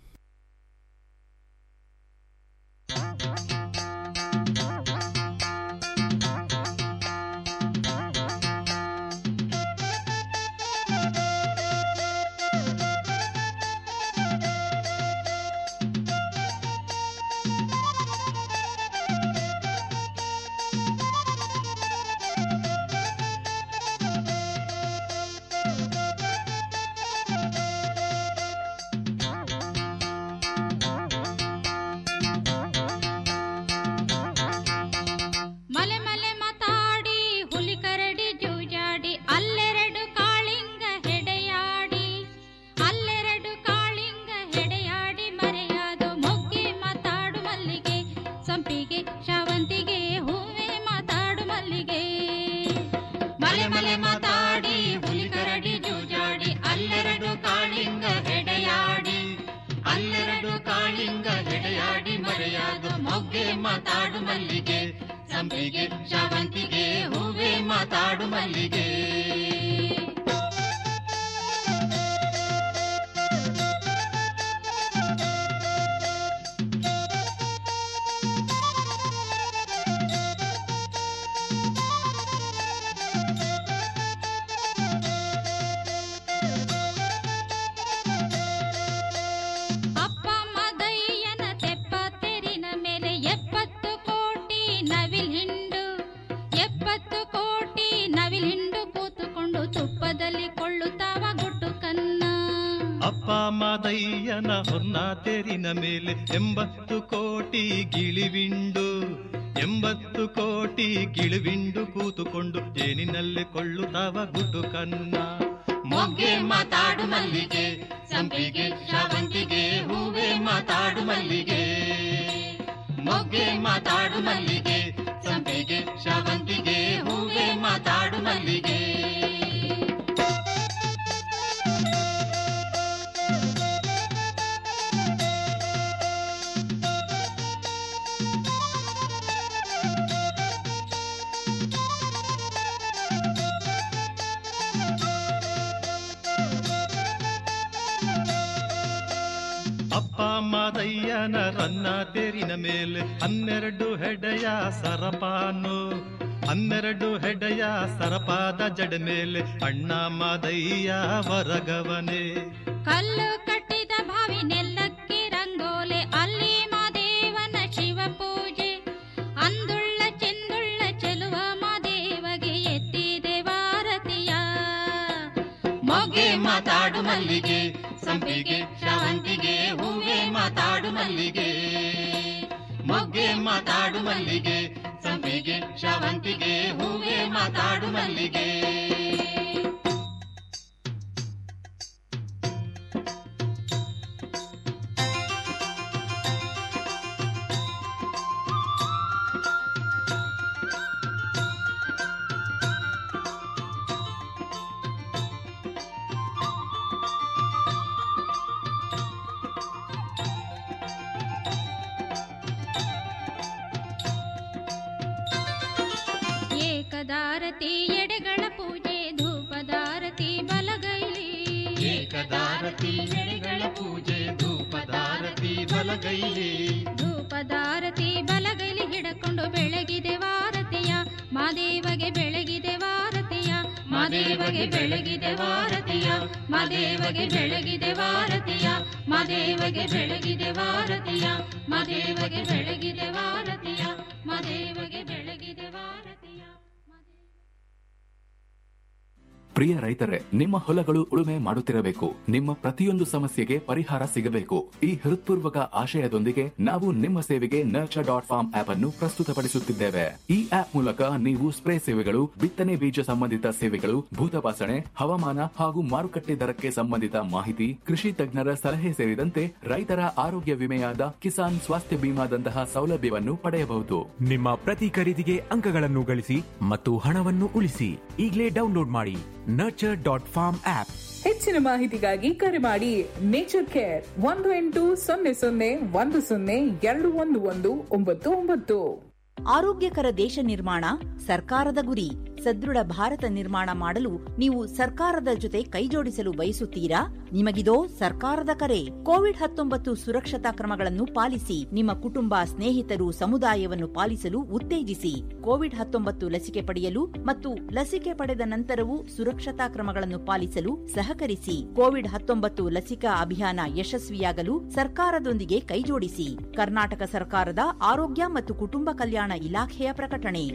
ಮಲೆ ಮಲೆ ಮಾತಾಡಿ ಹುಲಿ ಕರಡಿ ಜೂಜಾಡಿ ಅಲ್ಲೆರಡು ಕಾಳಿಂಗ ಹೆಡೆಯಾಡಿ ಅಲ್ಲೆರಡು ಕಾಳಿಂಗ ಹೆಡೆಯಾಡಿ ಮರೆಯಾದು ಮೊಗ್ಗೆ ಮಾತಾಡು ಮಲ್ಲಿಗೆ ಸಂಪಿಗೆ ಶಾವಂತಿಗೆ ಹೂವೆ ಮಾತಾಡು ಮಲ್ಲಿಗೆ ಮಲೆ ಮಲೆ ಮಾತಾಡಿ ಹುಲಿ ಕರಡಿ ಜೂಜಾಡಿ ಅಲ್ಲೆರಡು ಕಾಳಿಂಗ ಹೆಡೆಯಾಡಿ ಅಲ್ಲೆರಡು ಕಾಳಿಂಗ ಹೆಡೆಯಾಡಿ ಮರೆಯಾದು ಮೊಗ್ಗೆ ಮಾತಾಡು ಮಲ್ಲಿಗೆ ಸಂಪಿಗೆ ಶಾವಂತಿಗೆ ಹೂವೆ ಮಾತಾಡು ಮಲ್ಲಿಗೆ ಅಪ್ಪ ಮದಯ್ಯನ ತೆಪ್ಪ ತೆರಿನ ಮೇಲೆ ಎಪ್ಪತ್ತು ಕೋಟಿ ನವಿಲ್ ಹಿಂಡು ಎಪ್ಪತ್ತು ಕೋಟಿ ನವಿಲ್ ಹಿಂಡು ಕೂತುಕೊಂಡು ತುಪ್ಪದಲ್ಲಿ ಕೊಳ್ಳುತ್ತಾವ ಗುಟ್ಟು ಕನ್ನ ಅಪ್ಪ ಮಾದಯ್ಯನ ಹೊನ್ನ ತೇರಿನ ಮೇಲೆ ಎಂಬತ್ತು ಕೋಟಿ ಗಿಳಿವಿಂಡು ಎಂಬತ್ತು ಕೋಟಿ ಗಿಳಿವಿಂಡು ಕೂತುಕೊಂಡು ಏನಿನಲ್ಲಿ ಕೊಳ್ಳುತ್ತಾವ ಗುಡ್ಡು ಕನ್ನ ಮೊಗ್ಗೆ ಮಾತಾಡು ಮಲ್ಲಿಗೆ ಸಂಪಿಗೆ ಶಾವಂತಿಗೆ ಹೂವೆ ಮಾತಾಡು ಮಲ್ಲಿಗೆ ಮೊಗ್ಗೆ ಮಾತಾಡು ಮಲ್ಲಿಗೆ ಸಂಪಿಗೆ ಶಾವಂತಿಗೆ ಹೂವೆ ಮಾತಾಡು ಮಲ್ಲಿಗೆ ಅಪ್ಪ ಮಾದಯ್ಯನ ರನ್ನ ತೇರಿನ ಮೇಲೆ ಹನ್ನೆರಡು ಹೆಡೆಯ ಸರಪಾನು ಹನ್ನೆರಡು ಹೆಡೆಯ ಸರಪಾದ ಜಡ ಮೇಲೆ ಅಣ್ಣ ಮಾದಯ್ಯ ವರಗವನೆ ಕಲ್ಲು ಕಟ್ಟಿದ ಬಾವಿ ನೆಲ್ಲಕ್ಕಿ ರಂಗೋಲೆ ಅಲ್ಲಿ ಮಾದೇವನ ಶಿವ ಪೂಜೆ ಅಂದುಳ್ಳ ಚೆಂದುಳ್ಳ ಚೆಲುವ ಮಾದೇವಗೆ ಎತ್ತಿದೆ ವಾರತಿಯ ಮೊಗ್ಗೆ ಮಾತಾಡು ಮಲ್ಲಿಗೆ ಸಂಪಿಗೆ ಶಾವಂತಿಗೆ ಹೂವೆ ಮಾತಾಡು ಮಲ್ಲಿಗೆ ಮೊಗ್ಗೆ ಮಾತಾಡು ಮಲ್ಲಿಗೆ ಸಂಪಿಗೆ ಶಾವಂತಿಗೆ ಹೂವೆ ಮಾತಾಡು ಮಲ್ಲಿಗೆ ಏಕದಾರತಿ ಎಡೆಗಳ ಪೂಜೆ ಧೂಪದಾರತಿ ಬಲಗೈಲಿ ಏಕದಾರತಿ ಎಡೆಗಳ ಪೂಜೆ ಧೂಪದಾರತಿ ಬಲಗೈಲಿ ಧೂಪದಾರತಿ ಬಲಗೈಲಿ ಹಿಡಕೊಂಡು ಬೆಳಗಿದೆ ವಾರತಿಯ ಮಾದೇವಗೆ ಬೆಳಗಿದೆ ವಾರತಿಯ ಮಾದೇವಗೆ ಬೆಳಗಿದೆ ವಾರತಿಯ ಮಾದೇವಗೆ ಬೆಳಗಿದೆ ವಾರತಿಯ ಮಾದೇವಗೆ ಬೆಳಗಿದೆ ವಾರತಿಯ ಮಾದೇವಗೆ ಬೆಳಗಿದೆ ವಾರತಿಯ ಮಾದೇವಗೆ ಬೆಳಗಿದೆ ವಾರತಿಯ ಪ್ರಿಯ ರೈತರೇ ನಿಮ್ಮ ಹೊಲಗಳು ಉಳುಮೆ ಮಾಡುತ್ತಿರಬೇಕು ನಿಮ್ಮ ಪ್ರತಿಯೊಂದು ಸಮಸ್ಯೆಗೆ ಪರಿಹಾರ ಸಿಗಬೇಕು ಈ ಹೃತ್ಪೂರ್ವಕ ಆಶಯದೊಂದಿಗೆ ನಾವು ನಿಮ್ಮ ಸೇವೆಗೆ ನರ್ಚರ್ ಡಾಟ್ ಫಾರ್ಮ್ ಆಪ್ ಅನ್ನು ಪ್ರಸ್ತುತಪಡಿಸುತ್ತಿದ್ದೇವೆ ಈ ಆಪ್ ಮೂಲಕ ನೀವು ಸ್ಪ್ರೇ ಸೇವೆಗಳು ಬಿತ್ತನೆ ಬೀಜ ಸಂಬಂಧಿತ ಸೇವೆಗಳು ಭೂತಪಾಸಣೆ ಹವಾಮಾನ ಹಾಗೂ ಮಾರುಕಟ್ಟೆ ದರಕ್ಕೆ ಸಂಬಂಧಿತ ಮಾಹಿತಿ ಕೃಷಿ ತಜ್ಞರ ಸಲಹೆ ಸೇರಿದಂತೆ ರೈತರ ಆರೋಗ್ಯ ವಿಮೆಯಾದ ಕಿಸಾನ್ ಸ್ವಾಸ್ಥ್ಯ ಬಿಮಾದಂತಹ ಸೌಲಭ್ಯವನ್ನು ಪಡೆಯಬಹುದು ನಿಮ್ಮ ಪ್ರತಿ ಖರೀದಿಗೆ ಅಂಕಗಳನ್ನು ಗಳಿಸಿ ಮತ್ತು ಹಣವನ್ನು ಉಳಿಸಿ ಈಗಲೇ ಡೌನ್ಲೋಡ್ ಮಾಡಿ ನರ್ಚರ್ ಡಾಟ್ ಫಾರ್ಮ್ ಆಪ್ ಹೆಚ್ಚಿನ ಮಾಹಿತಿಗಾಗಿ ಕರೆ ಮಾಡಿ ನೇಚರ್ ಕೇರ್ ಒಂದು ಎಂಟು ಸೊನ್ನೆ ಸೊನ್ನೆ ಒಂದು ಸೊನ್ನೆ ಎರಡು ಒಂದು ಒಂದು ಒಂಬತ್ತು ಒಂಬತ್ತು ಆರೋಗ್ಯಕರ ದೇಶ ನಿರ್ಮಾಣ ಸರ್ಕಾರದ ಗುರಿ ಸದೃಢ ಭಾರತ ನಿರ್ಮಾಣ ಮಾಡಲು ನೀವು ಸರ್ಕಾರದ ಜೊತೆ ಕೈಜೋಡಿಸಲು ಬಯಸುತ್ತೀರಾ ನಿಮಗಿದೋ ಸರ್ಕಾರದ ಕರೆ ಕೋವಿಡ್ ಹತ್ತೊಂಬತ್ತು ಸುರಕ್ಷತಾ ಕ್ರಮಗಳನ್ನು ಪಾಲಿಸಿ ನಿಮ್ಮ ಕುಟುಂಬ ಸ್ನೇಹಿತರು ಸಮುದಾಯವನ್ನು ಪಾಲಿಸಲು ಉತ್ತೇಜಿಸಿ ಕೋವಿಡ್ ಹತ್ತೊಂಬತ್ತು ಲಸಿಕೆ ಪಡೆಯಲು ಮತ್ತು ಲಸಿಕೆ ಪಡೆದ ನಂತರವೂ ಸುರಕ್ಷತಾ ಕ್ರಮಗಳನ್ನು ಪಾಲಿಸಲು ಸಹಕರಿಸಿ ಕೋವಿಡ್ ಹತ್ತೊಂಬತ್ತು ಲಸಿಕಾ ಅಭಿಯಾನ ಯಶಸ್ವಿಯಾಗಲು ಸರ್ಕಾರದೊಂದಿಗೆ ಕೈಜೋಡಿಸಿ ಕರ್ನಾಟಕ ಸರ್ಕಾರದ ಆರೋಗ್ಯ ಮತ್ತು ಕುಟುಂಬ ಕಲ್ಯಾಣ ಇಲಾಖೆಯ ಪ್ರಕಟಣೆ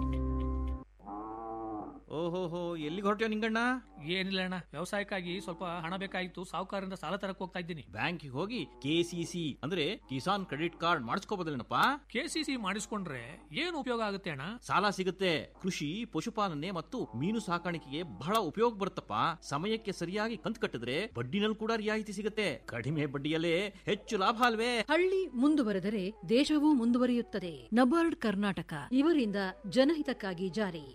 ಓಹೋಹೋ ಎಲ್ಲಿಗೆ ಹೊರಟ್ಯೋ ನಿಂಗಣ್ಣ ಏನಿಲ್ಲ ಅಣ್ಣ ವ್ಯವಸಾಯಕ್ಕಾಗಿ ಸ್ವಲ್ಪ ಹಣ ಬೇಕಾಗಿತ್ತು ಸಾಹುಕಾರರಿಂದ ಸಾಲ ತರಕ್ ಹೋಗ್ತಾ ಇದ್ದೀನಿ ಬ್ಯಾಂಕಿಗೆ ಹೋಗಿ ಕೆಸಿಸಿ ಅಂದ್ರೆ ಕಿಸಾನ್ ಕ್ರೆಡಿಟ್ ಕಾರ್ಡ್ ಮಾಡಿಸ್ಕೋಬೋದೇನಪ್ಪ ಕೆಸಿಸಿ ಮಾಡಿಸ್ಕೊಂಡ್ರೆ ಏನು ಉಪಯೋಗ ಆಗುತ್ತೆ ಅಣ್ಣ ಸಾಲ ಸಿಗುತ್ತೆ ಕೃಷಿ ಪಶುಪಾಲನೆ ಮತ್ತು ಮೀನು ಸಾಕಾಣಿಕೆಗೆ ಬಹಳ ಉಪಯೋಗ ಬರುತ್ತಪ್ಪ ಸಮಯಕ್ಕೆ ಸರಿಯಾಗಿ ಕಂತು ಕಟ್ಟಿದ್ರೆ ಬಡ್ಡಿನಲ್ಲಿ ಕೂಡ ರಿಯಾಯಿತಿ ಸಿಗುತ್ತೆ ಕಡಿಮೆ ಬಡ್ಡಿಯಲ್ಲೇ ಹೆಚ್ಚು ಲಾಭ ಅಲ್ವೇ ಹಳ್ಳಿ ಮುಂದುವರೆದರೆ ದೇಶವೂ ಮುಂದುವರಿಯುತ್ತದೆ ನಬಾರ್ಡ್ ಕರ್ನಾಟಕ ಇವರಿಂದ ಜನಹಿತಕ್ಕಾಗಿ ಜಾರಿ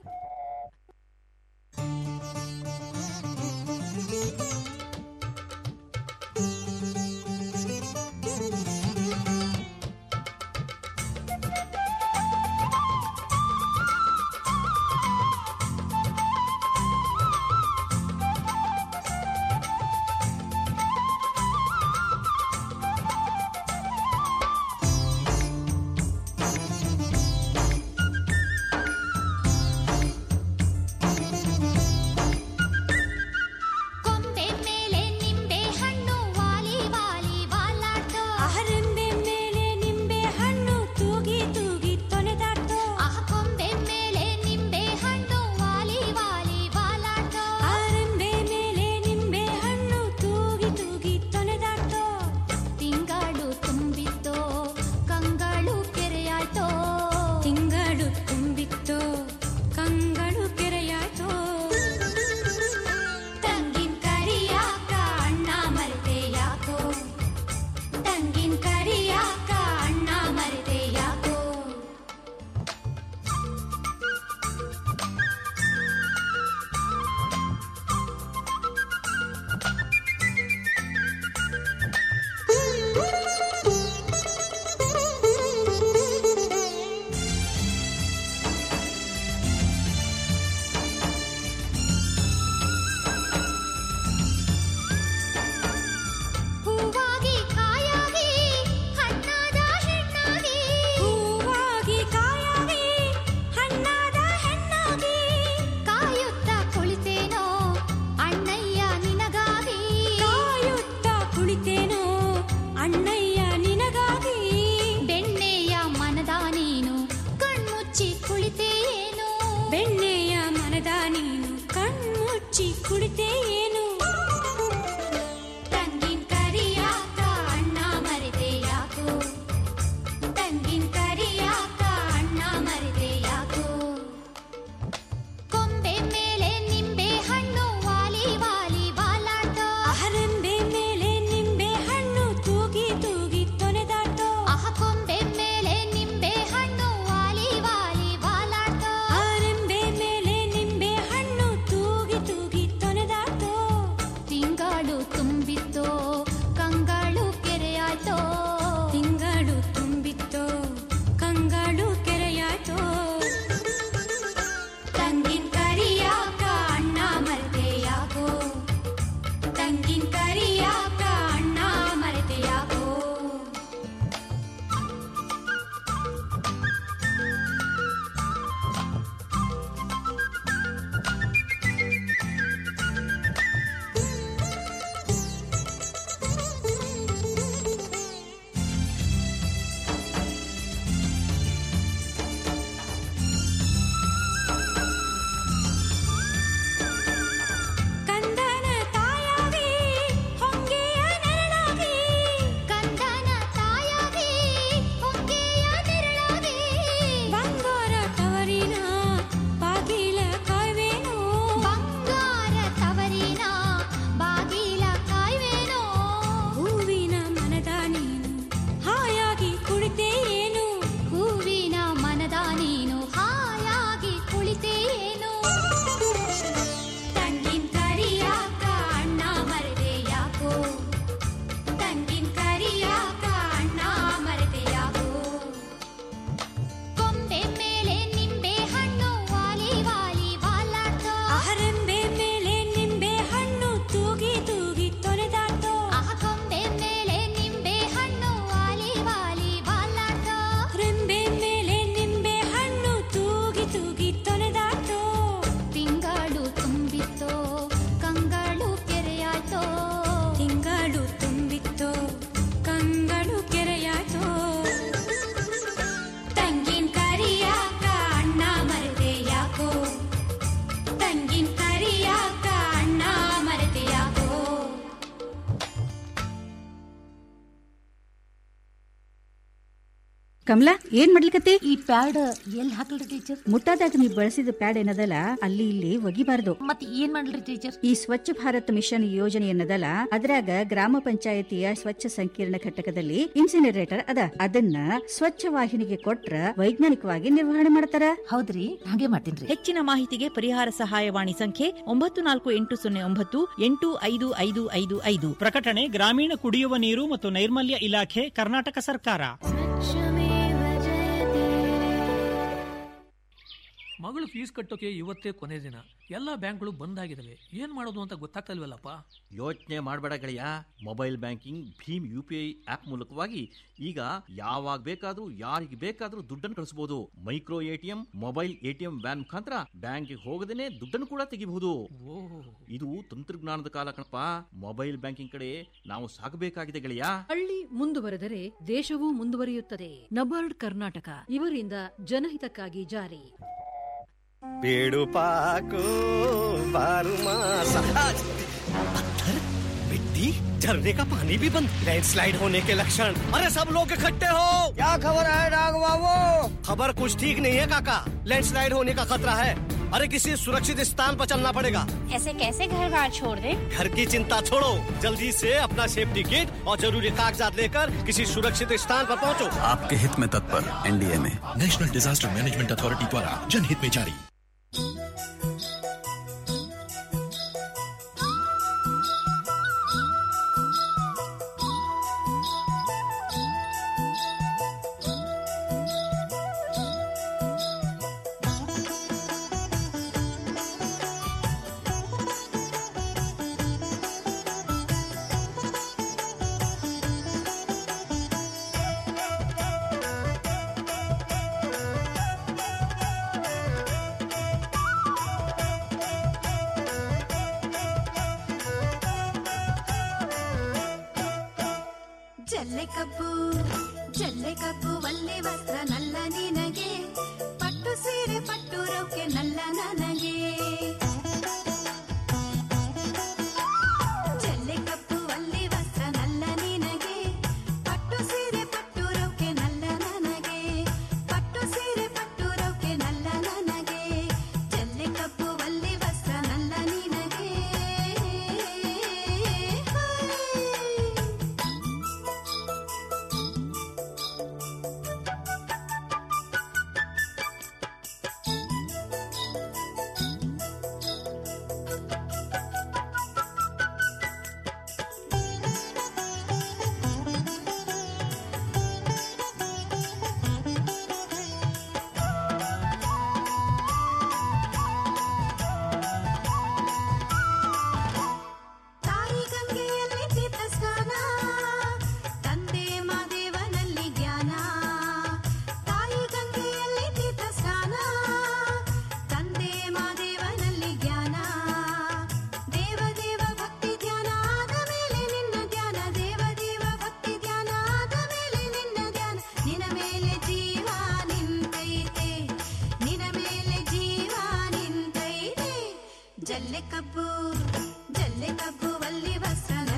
ಹರೆಂಬೆ ಮೇಲೆ ನಿಂಬೆ ಹಣ್ಣು ತೂಗಿ ತೂಗಿ ತೊನೆದಾಟೋ ಕೊಂಬೆ ಮೇಲೆ ನಿಂಬೆ ಹಣ್ಣು ವಾಲಿ ವಾಲಿ ವಾಲಾಟೋ ರೆಂಬೆ ಮೇಲೆ ನಿಂಬೆ ಹಣ್ಣು ತೂಗಿ ತೂಗಿ ತೊನೆದಾಟೋ ತಿಂಗಳು ತುಂಬಿತ್ತೋ ಕಂಗಳು ಕೆರೆಯಾಯ್ತೋ ತಿಂಗಳು ತುಂಬಿತ್ತೋ ಕಂಗಳು ಕೆರೆಯಾಯ್ತೋ ತಂಗಿನ ಕರಿಯಾಕ ಅಣ್ಣ ಮರೆತೆ ಯಾಕೋ ತಂಗಿನ ಕರಿಯಾಕ ಅಣ್ಣ ಮರೆತೆ ಯಾಕೋ ಕಮಲಾ ಏನ್ ಮಾಡ್ಲಿಕತ್ತಿ ಈ ಪ್ಯಾಡ್ ಎಲ್ಲಿ ಹಾಕಲ್ರಿ ಟೀಚರ್ ಮುಟ್ಟಾದಾಗ ನೀವು ಬಳಸಿದ ಪ್ಯಾಡ್ ಏನದಲ್ಲ ಅಲ್ಲಿ ಇಲ್ಲಿ ಒಗಿಬಾರ್ದು ಮತ್ತೆ ಏನ್ ಮಾಡ್ಲಿ ಟೀಚರ್ ಈ ಸ್ವಚ್ಛ ಭಾರತ್ ಮಿಷನ್ ಯೋಜನೆ ಏನದಲ್ಲ ಅದ್ರಾಗ ಗ್ರಾಮ ಪಂಚಾಯತಿಯ ಸ್ವಚ್ಛ ಸಂಕೀರ್ಣ ಘಟಕದಲ್ಲಿ ಇನ್ಸಿನರೇಟರ್ ಅದ ಅದನ್ನ ಸ್ವಚ್ಛ ವಾಹಿನಿಗೆ ಕೊಟ್ರ ವೈಜ್ಞಾನಿಕವಾಗಿ ನಿರ್ವಹಣೆ ಮಾಡ್ತಾರ ಹೌದ್ರಿ ಹಾಗೆ ಮಾಡ್ತೀನಿ ಹೆಚ್ಚಿನ ಮಾಹಿತಿಗೆ ಪರಿಹಾರ ಸಹಾಯವಾಣಿ ಸಂಖ್ಯೆ ಒಂಬತ್ತು ನಾಲ್ಕು ಎಂಟು ಸೊನ್ನೆ ಒಂಬತ್ತು ಎಂಟು ಐದು ಐದು ಐದು ಐದು ಪ್ರಕಟಣೆ ಗ್ರಾಮೀಣ ಕುಡಿಯುವ ನೀರು ಮತ್ತು ನೈರ್ಮಲ್ಯ ಇಲಾಖೆ ಕರ್ನಾಟಕ ಸರ್ಕಾರ ಮಗಳು ಫೀಸ್ ಕಟ್ಟೋಕೆ ಇವತ್ತೇ ಕೊನೆ ದಿನ ಎಲ್ಲಾ ಬ್ಯಾಂಕ್ಗಳು ಬಂದ್ ಆಗಿದಾವೆ ಏನ್ ಮಾಡೋದು ಅಂತ ಗೊತ್ತಾಗ್ತಲ್ವಲ್ಲಪ್ಪ ಯೋಚನೆ ಮಾಡಬೇಡ ಗೆಳೆಯ ಮೊಬೈಲ್ ಬ್ಯಾಂಕಿಂಗ್ ಭೀಮ್ ಯು ಪಿ ಐ ಆಪ್ ಮೂಲಕವಾಗಿ ಈಗ ಯಾವಾಗ ಬೇಕಾದ್ರೂ ಯಾರಿಗೆ ಬೇಕಾದ್ರೂ ದುಡ್ಡನ್ನು ಕಳಿಸಬಹುದು micro ATM mobile ATM van ಮುಖಾಂತರ ಬ್ಯಾಂಕ್ಗೆ ಹೋಗದೇನೆ ದುಡ್ಡನ್ನು ಕೂಡ ತೆಗಿಬಹುದು ಇದು ತಂತ್ರಜ್ಞಾನದ ಕಾಲ ಕಣಪ್ಪ ಮೊಬೈಲ್ ಬ್ಯಾಂಕಿಂಗ್ ಕಡೆ ನಾವು ಸಾಗಬೇಕಾಗಿದೆ ಗೆಳೆಯ ಹಳ್ಳಿ ಮುಂದುವರೆದರೆ ದೇಶವೂ ಮುಂದುವರಿಯುತ್ತದೆ ನಬಾರ್ಡ್ ಕರ್ನಾಟಕ ಇವರಿಂದ ಜನಹಿತಕ್ಕಾಗಿ ಜಾರಿ पेड़ों पाको बारू मास आज पत्थर मिट्टी झरने का पानी भी बंद लैंडस्लाइड होने के लक्षण अरे सब लोग इकट्ठे हो क्या खबर है डाग बाबू खबर कुछ ठीक नहीं है काका लैंडस्लाइड होने का खतरा है अरे किसी सुरक्षित स्थान पर चलना पड़ेगा ऐसे कैसे घर बार छोड़ दे घर की चिंता छोड़ो जल्दी से अपना सेफ्टी किट और जरूरी कागजात लेकर किसी सुरक्षित स्थान पर पहुंचो आपके हित में तत्पर एनडीए में नेशनल डिजास्टर मैनेजमेंट अथॉरिटी द्वारा जनहित में जारी ಜಲ್ಲೆ ಕಬ್ಬು ಜಲ್ಲೆ ಕಬ್ಬು ಒಳ್ಳೆ ವಸ್ತ್ರ ನಲ್ಲ ನಿನಗೆ ಪಟ್ಟು ಸೀರೆ ಪಟ್ಟು ರೌಕೆ ನಲ್ಲ ನನಗೆ ಜಲ್ಲೆ ಕಬ್ಬು ಒಳ್ಳೆ ವಸ್ತ್ರ ನಲ್ಲ ನಿನಗೆ ಪಟ್ಟು ಸೀರೆ ಪಟ್ಟು ರೌಕೆ ನಲ್ಲ ನನಗೆ ಪಟ್ಟು ಸೀರೆ ಪಟ್ಟು ರೌಕೆ ನಲ್ಲ ನನಗೆ ಜಲ್ಲೆ ಕಬ್ಬು ಒಳ್ಳೆ ವಸ್ತ್ರ ನಲ್ಲ ನಿನಗೆ ತಾಯಿ ಗಂಗೆಯಲ್ಲಿ ತೀರ್ಥ ಸ್ನಾನ ತಂದೆ ಮಾದೇವನಲ್ಲಿ ಜ್ಞಾನ ತಾಯಿ ಗಂಗೆಯಲ್ಲಿ ತೀರ್ಥ ಸ್ನಾನ ತಂದೆ ಮಾದೇವನಲ್ಲಿ ಜ್ಞಾನ ದೇವ ದೇವ ಭಕ್ತಿ ಧ್ಯಾನ ಆದ ಮೇಲೆ ನಿನ್ನ ಧ್ಯಾನ ದೇವ ದೇವ ಭಕ್ತಿ ಧ್ಯಾನ ಆದ ಮೇಲೆ ನಿನ್ನ ಧ್ಯಾನ ನಿನ ಮೇಲೆ ಜೀವ ನಿಂತೈತೆ ನಿನ ಮೇಲೆ ಜೀವ ನಿಂತೈತೆ ಜಲ್ಲೆ ಕಬ್ಬು ಜಲ್ಲೆ ಕಬ್ಬು ಅಲ್ಲಿ ವಸ್ತ್ರ